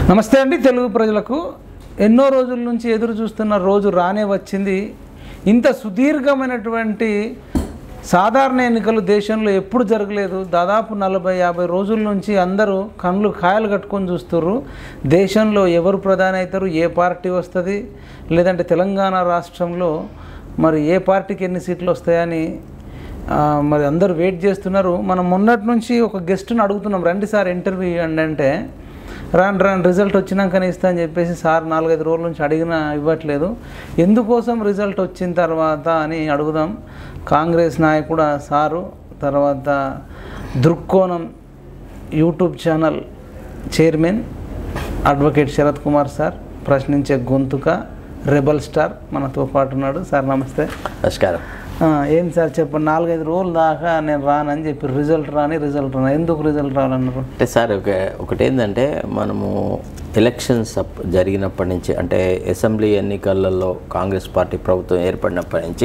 నమస్తే అండి తెలుగు ప్రజలకు ఎన్నో రోజుల నుంచి ఎదురు చూస్తున్న రోజు రానే వచ్చింది ఇంత సుదీర్ఘమైనటువంటి సాధారణ ఎన్నికలు దేశంలో ఎప్పుడు జరగలేదు దాదాపు నలభై యాభై రోజుల నుంచి అందరూ కళ్ళు కాయలు కట్టుకొని చూస్తుర్రు దేశంలో ఎవరు ప్రధాని అవుతారు ఏ పార్టీ వస్తుంది లేదంటే తెలంగాణ రాష్ట్రంలో మరి ఏ పార్టీకి ఎన్ని సీట్లు వస్తాయని ఆ, మరి అందరూ వెయిట్ చేస్తున్నారు మనం మొన్నటి నుంచి ఒక గెస్ట్ని అడుగుతున్నాం రండి సార్ ఇంటర్వ్యూ ఇవ్వండి అంటే రాను రాను రిజల్ట్ వచ్చినాకనే ఇస్తా అని చెప్పేసి సార్ నాలుగైదు రోజుల నుంచి అడిగినా ఇవ్వట్లేదు ఎందుకోసం రిజల్ట్ వచ్చిన తర్వాత అని అడుగుదాం కాంగ్రెస్ నాయకుడు సారు తర్వాత దృక్కోణం YouTube channel chairman advocate Sarath Kumar sir ప్రశ్నించే గొంతుక రెబల్ స్టార్ మనతో పాటు ఉన్నాడు సార్ నమస్తే నమస్కారం ఆ, ఏం సార్ చెప్పండి నాలుగైదు రోజుల దాకా నేను రానని చెప్పి రిజల్ట్ రాని రిజల్ట్ రాని ఎందుకు రిజల్ట్ రావాలన్నారు అంటే సార్ ఒక ఒకటి ఏంటంటే మనము ఎలక్షన్స్ అప్- జరిగినప్పటి నుంచి అంటే అసెంబ్లీ ఎన్నికలలో కాంగ్రెస్ పార్టీ ప్రభుత్వం ఏర్పడినప్పటి నుంచి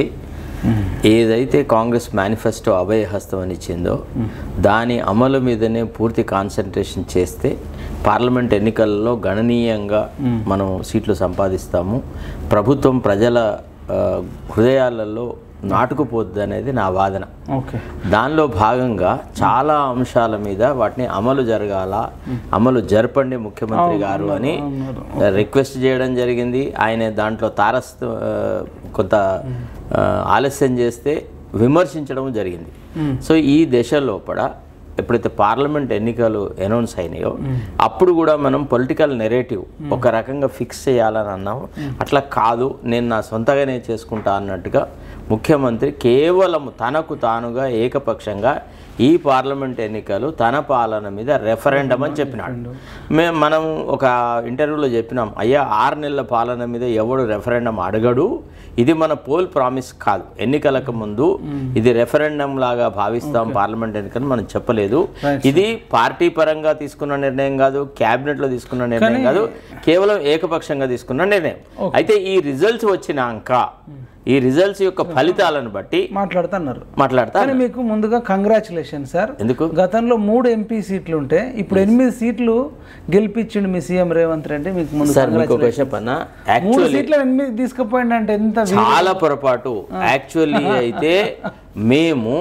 ఏదైతే కాంగ్రెస్ మేనిఫెస్టో అభయహస్తం అని ఇచ్చిందో దాని అమలు మీదనే పూర్తి కాన్సన్ట్రేషన్ చేస్తే పార్లమెంట్ ఎన్నికల్లో గణనీయంగా మనం సీట్లు సంపాదిస్తాము ప్రభుత్వం ప్రజల ఆ, హృదయాలలో నాటుకుపోద్ది అనేది నా వాదన ఓకే దానిలో భాగంగా చాలా అంశాల మీద వాటిని అమలు జరగాల అమలు జరపండి ముఖ్యమంత్రి గారు అని రిక్వెస్ట్ చేయడం జరిగింది ఆయన దాంట్లో తారస్తు ఆ, కొంత ఆ, ఆలస్యం చేస్తే విమర్శించడం జరిగింది సో ఈ దశ లోపల ఎప్పుడైతే పార్లమెంట్ ఎన్నికలు అనౌన్స్ అయినాయో అప్పుడు కూడా మనం పొలిటికల్ నెరేటివ్ ఒక రకంగా ఫిక్స్ చేయాలని అన్నాం అట్లా కాదు నేను నా సొంతగానే చేసుకుంటా అన్నట్టుగా ముఖ్యమంత్రి కేవలం తనకు తానుగా ఏకపక్షంగా ఈ పార్లమెంట్ ఎన్నికలు తన పాలన మీద రెఫరెండం అని చెప్పినాడు మేము మనం ఒక ఇంటర్వ్యూలో చెప్పినాం అయ్యా ఆరు నెలల పాలన మీద ఎవడు రెఫరెండం అడగడు ఇది మన పోల్ ప్రామిస్ కాదు ఎన్నికలకు ముందు ఇది రెఫరెండం లాగా భావిస్తాం పార్లమెంట్ ఎన్నికలు మనం చెప్పలేదు ఇది పార్టీ పరంగా తీసుకున్న నిర్ణయం కాదు క్యాబినెట్ లో తీసుకున్న నిర్ణయం కాదు కేవలం ఏకపక్షంగా తీసుకున్న నిర్ణయం అయితే ఈ రిజల్ట్స్ వచ్చినాక ఈ రిజల్ట్స్ యొక్క ఫలితాలను బట్టి మాట్లాడుతున్నారు మాట్లాడతా కానీ మీకు ముందుగా కంగ్రాచులేషన్ సార్ ఎందుకు గతంలో మూడు ఎంపీ సీట్లు ఉంటే ఇప్పుడు ఎనిమిది సీట్లు గెలిపించిండు మీ సీఎం రేవంత్ రెడ్డి మీకు ముందు సార్ మీకు ఒక చెప్పన్నా మూడు యాక్చువల్లీ సీట్లు ఎనిమిది తీసుకుపోయింది అంటే ఎంత వీ- చాలా పొరపాటు యాక్చువల్లీ అయితే మేము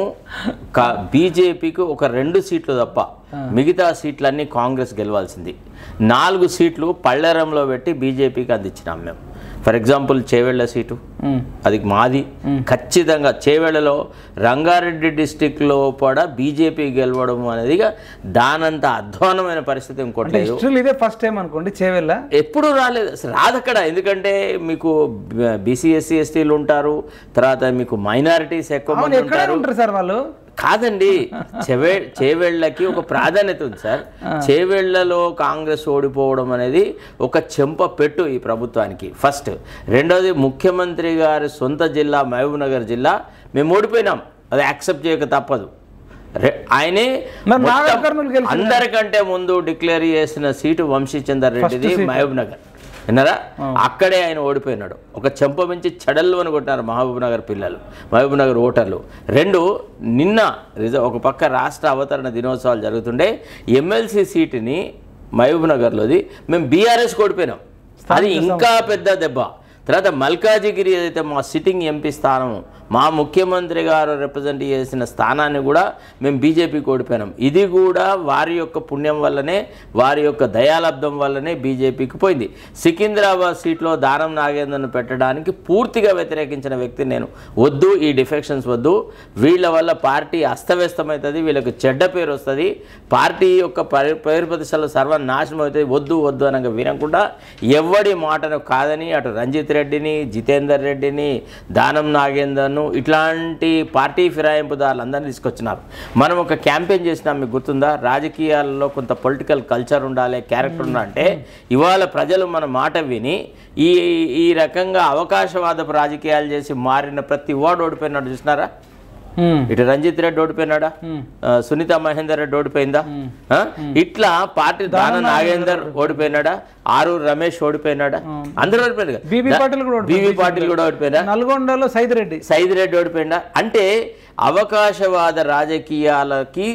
బీజేపీకి ఒక రెండు సీట్లు తప్ప మిగతా సీట్లన్నీ కాంగ్రెస్ గెలవాల్సింది నాలుగు సీట్లు పళ్ళెరంలో పెట్టి బీజేపీకి అందించినాం మేము ఫర్ ఎగ్జాంపుల్ చేవెళ్ళ సీటు ఉమ్. అది మాది ఖచ్చితంగా చేవెళ్ళలో రంగారెడ్డి డిస్టిక్లో కూడా బీజేపీ గెలవడం అనేది దానంత అధ్వానమైన పరిస్థితి ఇంకోటి లేదు హిస్టరీలో ఇదే ఫస్ట్ టైం అనుకోండి చేవెళ్ళ ఎప్పుడు రాలేదు అసలు రాదు అక్కడ ఎందుకంటే మీకు బీసీ ఎస్సీ ఎస్టీలు ఉంటారు తర్వాత మీకు మైనారిటీస్ ఎక్కువ మంది ఎక్కడ ఉంటారు ఉంటారు సార్ వాళ్ళు కాదండి చెవే చేవేళ్లకి ఒక ప్రాధాన్యత ఉంది సార్ చేవేళ్లలో కాంగ్రెస్ ఓడిపోవడం అనేది ఒక చెంప పెట్టు ఈ ప్రభుత్వానికి ఫస్ట్ రెండోది ముఖ్యమంత్రి గారి సొంత జిల్లా మహబూబ్ నగర్ జిల్లా మేము ఓడిపోయినాం అది యాక్సెప్ట్ చేయక తప్పదు రె- ఆయనే మరి మొత్తం నాగర్ కర్నూలు గెలిచి అందరికంటే ముందు డిక్లేర్ చేసిన సీటు వంశీచందర్ రెడ్డిది మహబూబ్ నగర్ విన్నారా అక్కడే ఆయన ఓడిపోయినాడు ఒక చెంప మించి చెడల్లు అని కొట్టినారు మహబూబ్ నగర్ పిల్లలు మహబూబ్ నగర్ ఓటర్లు రెండు నిన్న రిజ ఒక పక్క రాష్ట్ర అవతరణ దినోత్సవాలు జరుగుతుండే ఎమ్మెల్సీ సీటుని మహబూబ్ నగర్లోది మేము బీఆర్ఎస్ ఓడిపోయినాం అది ఇంకా పెద్ద దెబ్బ తర్వాత మల్కాజిగిరి ఏదైతే మా సిట్టింగ్ ఎంపీ స్థానం మా ముఖ్యమంత్రి గారు రిప్రజెంట్ చేసిన స్థానాన్ని కూడా మేము బీజేపీకి ఓడిపోయినాం ఇది కూడా వారి యొక్క పుణ్యం వల్లనే వారి యొక్క దయాలబ్ధం వల్లనే బీజేపీకి పోయింది సికింద్రాబాద్ సీట్లో దానం నాగేందర్ను పెట్టడానికి పూర్తిగా వ్యతిరేకించిన వ్యక్తి నేను వద్దు ఈ డిఫెక్షన్స్ వద్దు వీళ్ళ వల్ల పార్టీ అస్తవ్యస్తమవుతుంది వీళ్ళకి చెడ్డ పేరు వస్తుంది పార్టీ యొక్క పరి పేరు ప్రతిష్టలు సర్వనాశనం అవుతుంది వద్దు వద్దు అనగా వినకుండా ఎవడి మాటను కాదని అటు రంజిత్ రెడ్డిని జితేందర్ రెడ్డిని దానం నాగేందర్ను ఇట్లాంటి పార్టీ ఫిరాయింపుదారులందరినీ తీసుకొచ్చినారు మనం ఒక క్యాంపెయిన్ చేసినాం మీకు గుర్తుందా రాజకీయాల్లో కొంత పొలిటికల్ కల్చర్ ఉండాలి క్యారెక్టర్ ఉండాలంటే ఇవాళ ప్రజలు మన మాట విని ఈ ఈ రకంగా అవకాశవాదపు రాజకీయాలు చేసి మారిన ప్రతి వాడు ఓడిపోయినాడు చూసినారా ఉమ్. ఇటు రంజిత్ రెడ్డి ఓడిపోయినాడా ఆ, సునీత మహేందర్ రెడ్డి ఓడిపోయిందా ఆ? ఇట్లా పార్టీ దాన నాగేందర్ ఓడిపోయినాడా ఆరు రమేష్ ఓడిపోయినాడా అందరూ ఓడిపోయినారు కదా. బీబీ పాటిల్ కూడా బీవీ పాటిల్ కూడా ఓడిపోయినా నల్గొండలో సైదిరెడ్డి సైద్ రెడ్డి ఓడిపోయిందా అంటే అవకాశవాద రాజకీయాలకి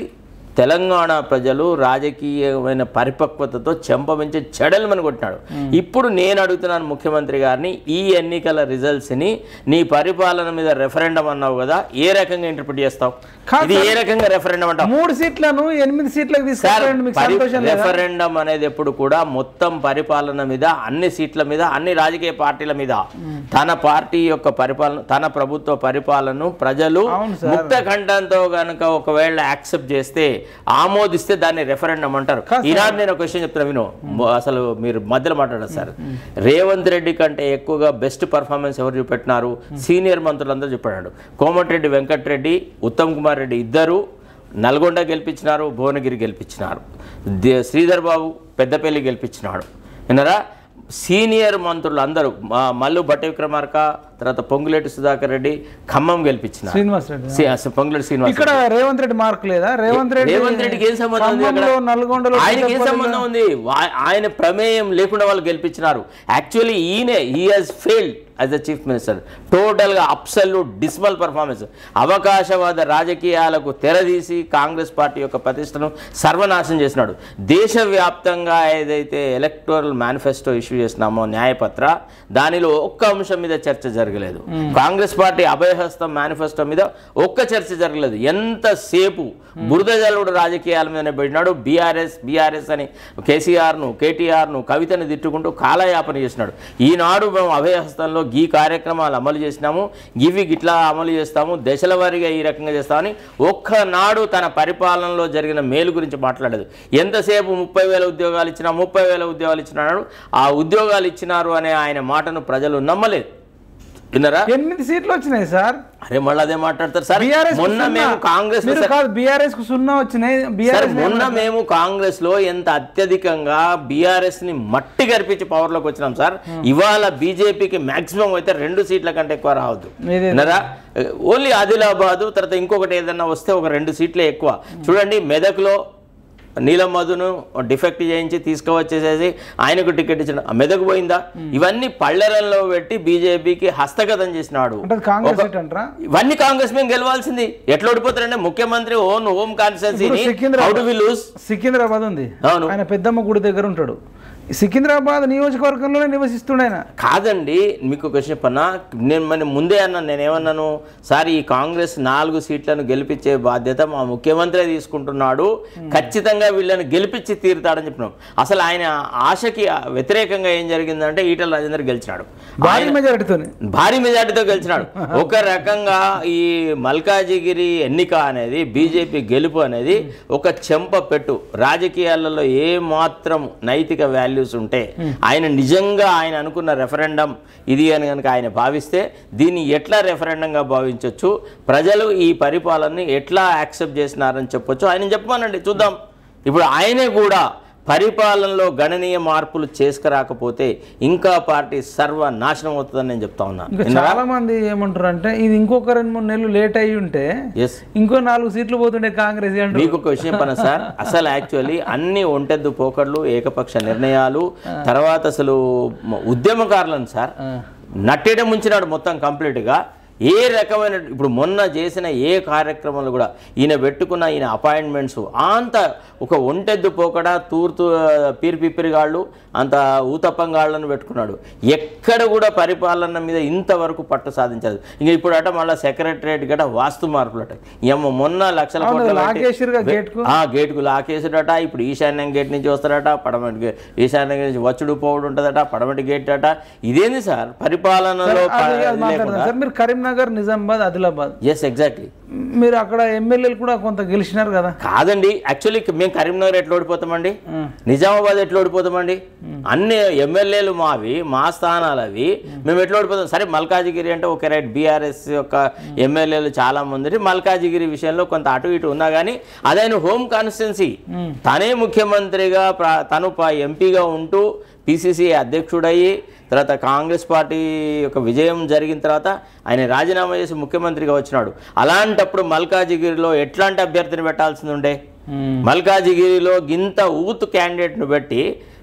తెలంగాణ ప్రజలు రాజకీయమైన పరిపక్వతతో చెంపమించి చెడలమని కొట్టినాడు ఇప్పుడు నేను అడుగుతున్నాను ముఖ్యమంత్రి గారిని ఈ ఎన్నికల రిజల్ట్స్ని నీ పరిపాలన మీద రెఫరెండం అన్నావు కదా ఏ రకంగా ఇంటర్ప్రిట్ చేస్తావు కాదు ఇది ఏ రకంగా రెఫరెండం అంటావు మూడు సీట్లను ఎనిమిది సీట్లకు సార్ తీసుకెళ్ళండి మీకు పరి- సంతోషం లేదా రెఫరెండం అనేది ఎప్పుడు కూడా మొత్తం పరిపాలన మీద అన్ని సీట్ల మీద అన్ని రాజకీయ పార్టీల మీద తన పార్టీ యొక్క పరిపాలన తన ప్రభుత్వ పరిపాలనను ప్రజలు అవును సార్. ముక్త ఖండంతో గనుక ఒకవేళ యాక్సెప్ట్ చేస్తే ఆమోదిస్తే దాన్ని రెఫరెండం అంటారు కాదు ఈనాడు నేను ఒక విషయం చెప్తున్నా విను మొ- అసలు మీరు మధ్యలో మాట్లాడారు సార్ రేవంత్ రెడ్డి కంటే ఎక్కువగా బెస్ట్ పర్ఫార్మెన్స్ ఎవరు చూపెట్టినారు సీనియర్ మంత్రులందరూ చెప్పాడు కోమటిరెడ్డి వెంకటరెడ్డి ఉత్తమ్ కుమార్ రెడ్డి ఇద్దరు నల్గొండ గెలిపించినారు భువనగిరి గెలిపించినారు దే- శ్రీధర్ బాబు పెద్దపల్లి గెలిపించినాడు విన్నారా సీనియర్ మంత్రులు అందరూ మా- మల్లు భట్ట విక్రమార్క తర్వాత పొంగులేటి సుధాకర్ రెడ్డి ఖమ్మం గెలిపించినారు శ్రీనివాస్ రెడ్డి సి- అసలు పొంగులేటి శ్రీనివాస్ ఇక్కడ రేవంత్ రెడ్డి మార్క్ లేదా రేవంత్ రెడ్డి రేవంత్ రెడ్డికి ఏం సంబంధం ఉంది అక్కడ? ఖమ్మంలో, నల్గొండలో ఆయనకి ఏం సంబంధం ఉంది వా- ఆయన ప్రమేయం లేకుండా వాళ్ళు గెలిపించినారు యాక్చువల్లీ ఈయనే he has failed as the chief minister టోటల్గా అబ్సల్యూట్ డిస్మల్ పర్ఫార్మెన్స్ అవకాశవాద రాజకీయాలకు తెరదీసి కాంగ్రెస్ పార్టీ యొక్క ప్రతిష్టను సర్వనాశనం చేసినాడు దేశవ్యాప్తంగా ఏదైతే ఎలక్టోరల్ మేనిఫెస్టో ఇష్యూ చేసినామో న్యాయపత్ర దానిలో ఒక్క అంశం మీద చర్చ జరగలేదు కాంగ్రెస్ పార్టీ అభయహస్తం మేనిఫెస్టో మీద ఒక్క చర్చ జరగలేదు ఎంతసేపు బురద జల్లుడు రాజకీయాల మీదనే పెట్టినాడు బీఆర్ఎస్ బీఆర్ఎస్ అని కేసీఆర్ను కేటీఆర్ను కవితను తిట్టుకుంటూ కాలయాపన చేసినాడు ఈనాడు మేము అభయహస్తంలో ఈ కార్యక్రమాలు అమలు చేసినాము ఇవి గిట్లా అమలు చేస్తాము దశల వారీగా ఈ రకంగా చేస్తామని ఒక్కనాడు తన పరిపాలనలో జరిగిన మేలు గురించి మాట్లాడలేదు ఎంతసేపు ముప్పై వేల ఉద్యోగాలు ఇచ్చినా ముప్పై వేల ఉద్యోగాలు ఇచ్చినాడు ఆ ఉద్యోగాలు ఇచ్చినారు అనే ఆయన మాటను ప్రజలు నమ్మలేదు విన్నారా ఎనిమిది సీట్లు వచ్చినాయి సార్ అరే మళ్ళీ అదే మాట్లాడతారు సార్ బీఆర్ఎస్ మొన్న మేము కాంగ్రెస్ మీరు కాదు బీఆర్ఎస్ కు సున్నా వచ్చినాయి సార్ బీఆర్ఎస్ మొన్న మేము కాంగ్రెస్ లో ఎంత అత్యధికంగా బీఆర్ఎస్ ని మట్టి గర్పించి పవర్ లోకి వచ్చినాం సార్ ఇవాళ బీజేపీకి మాక్సిమం అయితే రెండు సీట్ల కంటే ఎక్కువ రావద్దు ఇదే. విన్నారా ఓన్లీ ఆదిలాబాద్ తర్వాత ఇంకొకటి ఏదన్నా వస్తే ఒక రెండు సీట్లే ఎక్కువ చూడండి మెదక్లో నీలం మధును డిఫెక్ట్ చేయించి తీసుకువచ్చేసేసి ఆయనకు టికెట్ ఇచ్చిన ఆ మెదక్ పోయిందా ఇవన్నీ పల్లెరంలో పెట్టి బీజేపీకి హస్తగతం చేసినాడు అంటే అది కాంగ్రెస్ సీట్ అంటారా ఇవన్నీ కాంగ్రెస్ మేము గెలవాల్సింది ఎట్లా ఓడిపోతారంటే ముఖ్యమంత్రి ఓన్ హోమ్ కాన్స్టిట్యున్సీని ఇప్పుడు Secunderabad- how do we lose Secunderabad ఉంది అవును. ఆయన పెద్దమ్మ గుడి దగ్గర ఉంటాడు సికింద్రాబాద్ నియోజకవర్గంలోనే నివసిస్తుండే ఆయన కాదండి మీకు ఒక విషయం చెప్పన్నా నేను మన ముందే అన్నాను నేను ఏమన్నాను సార్ ఈ కాంగ్రెస్ నాలుగు సీట్లను గెలిపించే బాధ్యత మా ముఖ్యమంత్రి తీసుకుంటున్నాడు ఖచ్చితంగా వీళ్ళని గెలిపించి తీరుతాడని చెప్పినాం అసలు ఆయన ఆశకి వ్యతిరేకంగా ఏం జరిగిందంటే ఈటల రాజేందర్ గెలిచినాడు భారీ మెజారిటీతోనే భారీ మెజార్టీతో గెలిచినాడు ఒక రకంగా ఈ మల్కాజిగిరి ఎన్నిక అనేది బీజేపీ గెలుపు అనేది ఒక చెంప పెట్టు రాజకీయాలలో ఏ మాత్రం నైతిక వాల్యూస్ ఉంటే ఆయన నిజంగా ఆయన అనుకున్న రెఫరెండం ఇది అని కనుక ఆయన భావిస్తే దీన్ని ఎట్లా రెఫరెండంగా భావించవచ్చు ప్రజలు ఈ పరిపాలనని ఎట్లా యాక్సెప్ట్ చేసినారని చెప్పొచ్చు ఆయన చెప్పమనండి చూద్దాం ఇప్పుడు ఆయనే కూడా పరిపాలనలో గణనీయ మార్పులు చేసుకురాకపోతే ఇంకా పార్టీ సర్వనాశనం అవుతుందని నేను చెప్తా ఇంకా ఉన్నాను చాలా మంది ఏమంటారు అంటే ఇది ఇంకొక రెండు మూడు నెలలు లేట్ అయ్యి ఉంటే ఎస్ ఇంకో నాలుగు సీట్లు పోతుండే కాంగ్రెస్ అంటారు మీకు ఒక విషయం పన సార్ అసలు యాక్చువల్లీ అన్ని ఒంటెద్దు పోకడ్లు ఏకపక్ష నిర్ణయాలు తర్వాత అసలు మ- ఉద్యమకారులను సార్ నట్టేట ముంచినాడు మొత్తం కంప్లీట్గా ఏ రకమైన ఇప్పుడు మొన్న చేసిన ఏ కార్యక్రమాలు కూడా ఈయన పెట్టుకున్న ఈయన అపాయింట్మెంట్స్ అంత ఒక ఒంటెద్దు పోకడ తూర్తు పీరి పిప్పిరిగాళ్ళు అంత ఊతప్పంగాళ్ళను పెట్టుకున్నాడు ఎక్కడ కూడా పరిపాలన మీద ఇంతవరకు పట్టు సాధించదు ఇంకా ఇప్పుడు అట మళ్ళీ సెక్రటరేట్ గట వాస్తు మార్పులు అట ఏమో మొన్న లక్షల అవును, కోట్ల పెట్టి- లాకేసిరుగా gate కు. ఆ గేట్కు లాకేసాడట ఇప్పుడు ఈశాన్యం గేట్ నుంచి వస్తాడట పడమటి గే- ఈశాన్యం గేట్ నుంచి వచ్చుడు పోవడం ఉంటుందట పడమటి గేట్ అట ఇదేంది సార్ పరిపాలనలో అది అది మాట్లాడదాం సార్ మీరు కరీంనగర్ నిజామాబాద్ ఆదిలాబాద్ ఎస్ ఎగ్జాక్ట్లీ మీరు అక్కడ ఎమ్మెల్యేలు కూడా కొంత గెలిచినారు కదా కాదండి యాక్చువల్లీ మేము కరీంనగర్ ఎట్లా ఓడిపోతామండి నిజామాబాద్ ఎట్లా ఓడిపోతామండి అన్ని ఎమ్మెల్యేలు మావి మా స్థానాలు అవి మేము ఎట్లా ఓడిపోతాం సరే మల్కాజిగిరి అంటే ఒక రైట్ బీఆర్ఎస్ యొక్క ఎమ్మెల్యేలు చాలా మంది మల్కాజిగిరి విషయంలో కొంత అటు ఇటు ఉన్నా కానీ అదైన హోమ్ కాన్స్టిట్యున్సీ తనే ముఖ్యమంత్రిగా ప్ర- తను ప- ఎంపీగా ఉంటూ పిసిసి అధ్యక్షుడయ్యి తర్వాత కాంగ్రెస్ పార్టీ యొక్క విజయం జరిగిన తర్వాత ఆయన రాజీనామా చేసి ముఖ్యమంత్రిగా వచ్చినాడు అలాంటప్పుడు మల్కాజిగిరిలో ఎట్లాంటి అభ్యర్థిని పెట్టాల్సింది ఉండే మల్కాజిగిరిలో గింత ఊత్ క్యాండిడేట్ను పెట్టి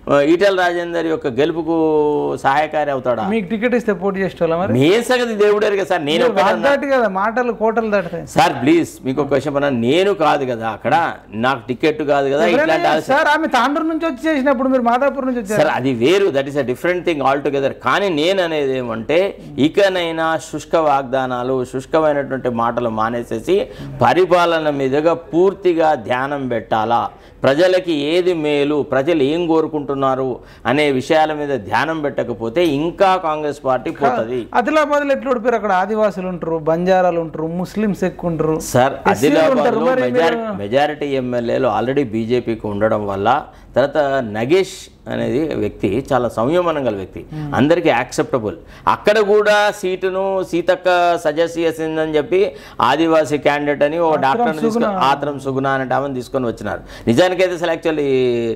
ఆ, ఈటెల రాజేందర్ యొక్క గెలుపుకు సహాయకారి అవుతాడా మీకు టికెట్ ఇస్తే పోటీ చేసేవాళ్ళ మరి నేను సంగతి దేవుడు ఎరుగా సార్ నేను ఒక్కడే రాజు దాటి కదా మాటలు కోటలు దాటుతాయి సార్ ప్లీజ్ మీకు ఒక క్వశ్చన్ పన్నా నేను కాదు కదా అక్కడ నాకు టికెట్ కాదు కదా ఇట్లాంటి ఆలోచన- సార్ ఆమె తాండ్రు నుంచి వచ్చి చేసినప్పుడు మీరు మాదాపూర్ నుంచి వచ్చారు సార్ అది వేరు that is a different thing altogether కానీ నేను అనేది ఏమంటే ఇకనైనా శుష్క వాగ్దానాలు శుష్కమైనటువంటి మాటలు మానేసేసి పరిపాలన మీదుగా పూర్తిగా ధ్యానం పెట్టాలా ప్రజలకి ఏది మేలు ప్రజలు ఏం కోరుకుంటున్నారు అనే విషయాల మీద ధ్యానం పెట్టకపోతే ఇంకా కాంగ్రెస్ పార్టీ పోతుంది ఆదిలాబాద్లో ఎట్లా ఓడిపోయారు అక్కడ ఆదివాసులు ఉంటారు బంజారాలు ఉంటారు ముస్లిమ్స్ ఎక్కువ ఉంటారు సార్ ఎస్సీలు ఆదిలాబాద్లో ఉంటారు. మరి మెజారిటీ మెజారిటీ ఎమ్మెల్యేలు ఆల్రెడీ బీజేపీకి ఉండడం వల్ల తర్వాత నగేష్ అనేది వ్యక్తి చాలా సంయమనం గల వ్యక్తి అందరికీ యాక్సెప్టబుల్ అక్కడ కూడా సీటును సీతక్క సజెస్ట్ చేసిందని చెప్పి ఆదివాసీ క్యాండిడేట్ అని ఓ డాక్టర్ని తీసుకొని ఆత్రం సుగుణ అనే ఆమెను తీసుకొని వచ్చినారు నిజానికైతే అసలు యాక్చువల్లీ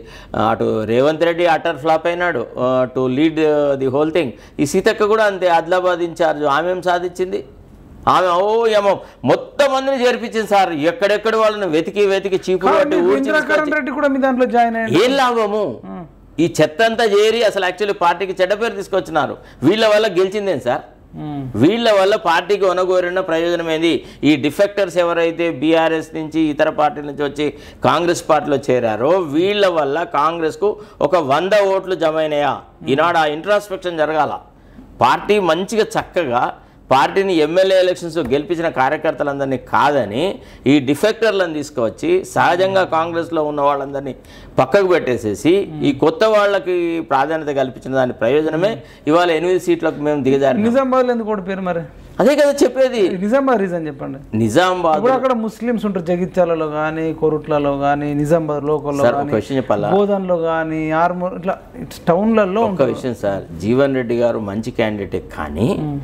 అటు రేవంత్ రెడ్డి అటర్ ఫ్లాప్ అయినాడు to lead the whole thing ఈ సీతక్క కూడా అంతే ఆదిలాబాద్ ఇన్ఛార్జ్ ఆమె ఏం సాధించింది ఆమె ఓ ఏమో మొత్తం మందిని చేర్పించింది సార్ ఎక్కడెక్కడ వాళ్ళని వెతికి వెతికి చీపులు పట్టి ఊడ్చి ఇందిరాకరణ్ రెడ్డి కూడా మీ దాంట్లో జాయిన్ అయ్యాడు ఏం లాభము ఈ చెత్త అంతా చేరి అసలు యాక్చువల్లీ పార్టీకి చెడ్డ పేరు తీసుకొచ్చినారు వీళ్ళ వల్ల గెలిచిందేం సార్ ఉమ్. వీళ్ళ వల్ల పార్టీకి ఒనగోరిన ప్రయోజనం ఏంది ఈ డిఫెక్టర్స్ ఎవరైతే బీఆర్ఎస్ నుంచి ఇతర పార్టీల నుంచి వచ్చి కాంగ్రెస్ పార్టీలో చేరారో వీళ్ళ వల్ల కాంగ్రెస్కు ఒక వంద ఓట్లు జమ అయినాయా ఈనాడు ఆ ఇంట్రాస్పెక్షన్ జరగాల పార్టీ మంచిగా చక్కగా పార్టీని ఎమ్మెల్యే ఎలక్షన్స్ గెలిపించిన కార్యకర్తలందరినీ కాదని ఈ డిఫెక్టర్లను తీసుకువచ్చి సహజంగా కాంగ్రెస్లో ఉన్న వాళ్ళందరినీ పక్కకు పెట్టేసేసి ఈ కొత్త వాళ్ళకి ప్రాధాన్యత కల్పించిన దాని ప్రయోజనమే ఇవాళ ఎనిమిది సీట్లకు మేము దిగజారి నిజామాబాద్లో ఎందుకు ఓడిపోయారు మరి అదే కదా చెప్పేది నిజామాబాద్ రీజన్ చెప్పండి నిజామాబాద్ ఇప్పుడు అక్కడ ముస్లిమ్స్ ఉంటారు జగిత్యాలలో కానీ కొరుట్లలో కానీ నిజామాబాద్ లోకల్లో సార్ ఒక కానీ విషయం చెప్పాలా బోధన్లో కానీ ఆర్మూర్ ఇట్లా ఇట్స్ టౌన్లలో ఒక విషయం సార్ జీవన్ రెడ్డి గారు మంచి క్యాండిడేటే కానీ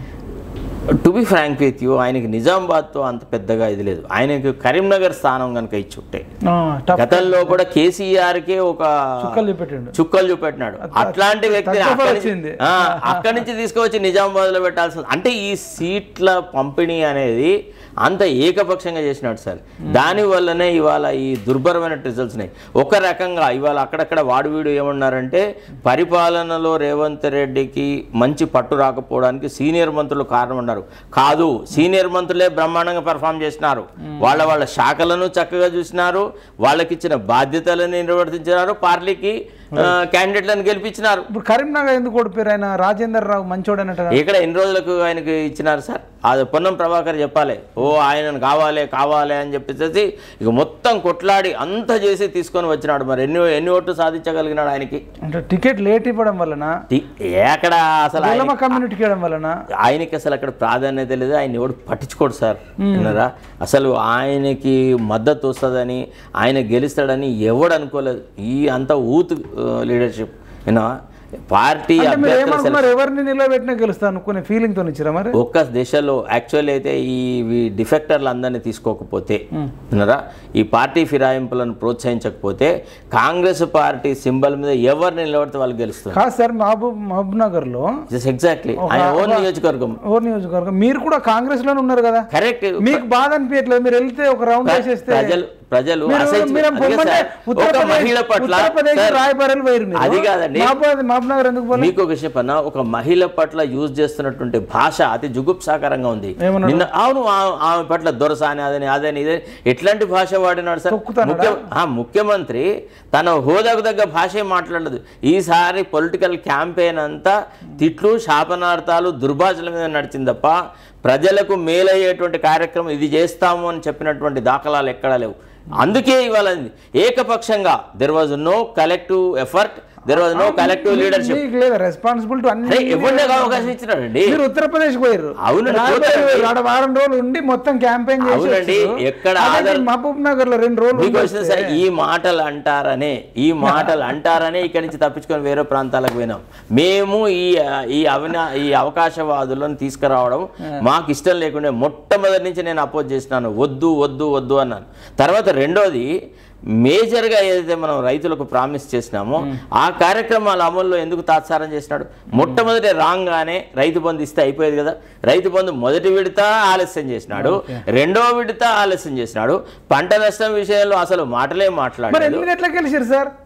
to be frank with you ఆయనకి నిజామాబాద్తో అంత పెద్దగా ఇది లేదు ఆయనకి కరీంనగర్ స్థానం కనుక ఇచ్చుంటే టప్ గతంలో కూడా కేసీఆర్కే ఒక చుక్కలు చూపెట్టిండు చుక్కలు చూపెట్టినాడు అట్లాంటి వ్యక్తిని తక్కువ అక్కడి నుంచి- వచ్చింది. ఆ, అక్కడి నుంచి తీసుకువచ్చి నిజామాబాద్ లో పెట్టాల్సింది అంటే ఈ సీట్ల పంపిణీ అనేది అంత ఏకపక్షంగా చేసినాడు సార్ దాని వల్లనే ఇవాళ ఈ దుర్భరమైన రిజల్ట్స్ ఉన్నాయి ఒక రకంగా ఇవాళ అక్కడక్కడ వాడు వీడు ఏమన్నారంటే పరిపాలనలో రేవంత్ రెడ్డికి మంచి పట్టు రాకపోవడానికి సీనియర్ మంత్రులు కారణం అన్నారు కాదు సీనియర్ మంత్రులే బ్రహ్మాండంగా పెర్ఫామ్ చేసినారు వాళ్ళ వాళ్ళ శాఖలను చక్కగా చూసినారు వాళ్ళకి ఇచ్చిన బాధ్యతలను నిర్వర్తించినారు పార్టీకి క్యాండిడేట్లను గెలిపించినారు ఇప్పుడు కరీంనగర్ ఎందుకు ఓడిపోయారు ఆయన రాజేందర్ రావు మంచోడనట ఇక్కడ ఎన్ని రోజులకు ఆయనకి ఇచ్చినారు సార్ అది పొన్నం ప్రభాకర్ చెప్పాలి ఓ ఆయనను కావాలి కావాలి అని చెప్పేసి ఇక మొత్తం కొట్లాడి అంతా చేసి తీసుకొని వచ్చినాడు మరి ఎన్ని ఎన్ని ఓట్లు సాధించగలిగినాడు ఆయనకి అంటే టికెట్ లేట్ ఇవ్వడం వలన టి- ఎక్కడ అసలు ఆయన- గొల్లమ కమ్యూనిటీకి ఇవ్వడం వలన ఆయనకి అసలు అక్కడ ప్రాధాన్యత లేదు ఆయన ఎవడు పట్టించుకోడు సార్ విన్నారా అసలు ఆయనకి మద్దతు వస్తుందని ఆయన గెలుస్తాడని ఎవడు అనుకోలేదు ఈ అంత ఊత్ లీడర్షిప్ విన్నా పార్టీ అంటే మీరు అభ్యర్థులు ఏమనుకున్నారు ఎవరిని నిలబెట్టినా గెలుస్తాను అనుకునే ఫీలింగ్ తో ఇచ్చిరా మరి ఒక్క దేశంలో యాక్చువల్ అయితే ఈ ఈ డిఫెక్టర్లు అందరినీ తీసుకోకపోతే విన్నారా ఈ పార్టీ ఫిరాయింపులను ప్రోత్సహించకపోతే కాంగ్రెస్ పార్టీ సింబల్ మీద ఎవరిని నిలబడితే వాళ్ళు గెలుస్తారు కాదు సార్ మహబూబ్ మహబూబ్ నగర్ లో ఎగ్జాక్ట్లీ ఆయన ఓన్ నియోజకవర్గం ఓర్ నియోజకవర్గం మీరు కూడా కాంగ్రెస్ లోనే ఉన్నారు కదా కరెక్ట్ మీకు బాధ అనిపించట్లేదు మీరు వెళ్తే ఒక రౌండ్ వేసేస్తే ప్రజలు ప్రజలు మీరు- అసహ్యించు- మీరు అందుకే పొమ్మంటే సార్, ఒక ఉత్తరప్రదేశ్- మహిళ పట్ల ఉత్తరప్రదేశ్ సార్, రాయబరేలు పోయారు మీరు. అది కాదండి. మహబూబ్ మహబూబ్ నగర్ ఎందుకు పోలేదు మీకు ఒక విషయం పన్నా ఒక మహిళ పట్ల యూజ్ చేస్తున్నటువంటి భాష అతి జుగుప్సాకరంగా ఉంది ఏమన్నాడు? నిన్న అవును ఆ- ఆమె పట్ల దొరసాని అదని అదని ఇదే ఎట్లాంటి భాష వాడినాడు సార్ తొక్కుతాడా? ముఖ్య ఆ, ముఖ్యమంత్రి తన హోదాకు తగ్గ భాష ఏం మాట్లాడదు ఈసారి పొలిటికల్ క్యాంపెయిన్ అంతా తిట్లు శాపనార్థాలు దుర్భాషల మీద నడిచింది తప్ప ప్రజలకు మేలయ్యేటువంటి కార్యక్రమం ఇది చేస్తాము అని చెప్పినటువంటి దాఖలాలు ఎక్కడా లేవు అందుకే ఇవాళ ఏకపక్షంగా there was no collective effort there was no collective leadership మీకు లేదా రెస్పాన్సిబిలిటీ అన్ని అరే ఎవరినే అవకాశం ఇచ్చినాడండి మీరు ఉత్తరప్రదేశ్ పోయారు అవునండి, రాయబరేలి పోతారు. ఆడ వారం రోజులు ఉండి మొత్తం క్యాంపెయిన్ చేసి అవునండి, వచ్చారు. ఎక్కడ అదే ఆధార్- మీరు మహబూబ్ నగర్ లో రెండు రోజులు మీకు ఉండి వచ్చింది సార్ ఈ మాటలు అంటారనే ఈ మాటలు అంటారనే ఇక్కడి నుంచి తప్పించుకొని వేరే ప్రాంతాలకు పోయినాం మేము ఈ ఈ అవినా ఈ అవకాశవాదులను తీసుకురావడం మాకు ఇష్టం లేకుండా మొట్టమొదటి నుంచి నేను అపోజ్ చేసినాను వద్దు వద్దు వద్దు అన్నాను తర్వాత రెండోది మేజర్గా ఏదైతే మనం రైతులకు ప్రామిస్ చేసినామో ఆ కార్యక్రమాల అమల్లో ఎందుకు తాత్సారం చేసినాడు మొట్టమొదటి రాగానే రైతు బంధు ఇస్తే అయిపోయేది కదా రైతు బంధు మొదటి విడత ఆలస్యం చేసినాడు రెండో విడత ఆలస్యం చేసినాడు పంట నష్టం విషయంలో అసలు మాటలే మరి మాట్లాడలేదు ఎనిమిది ఎట్లా గెలిచారు సార్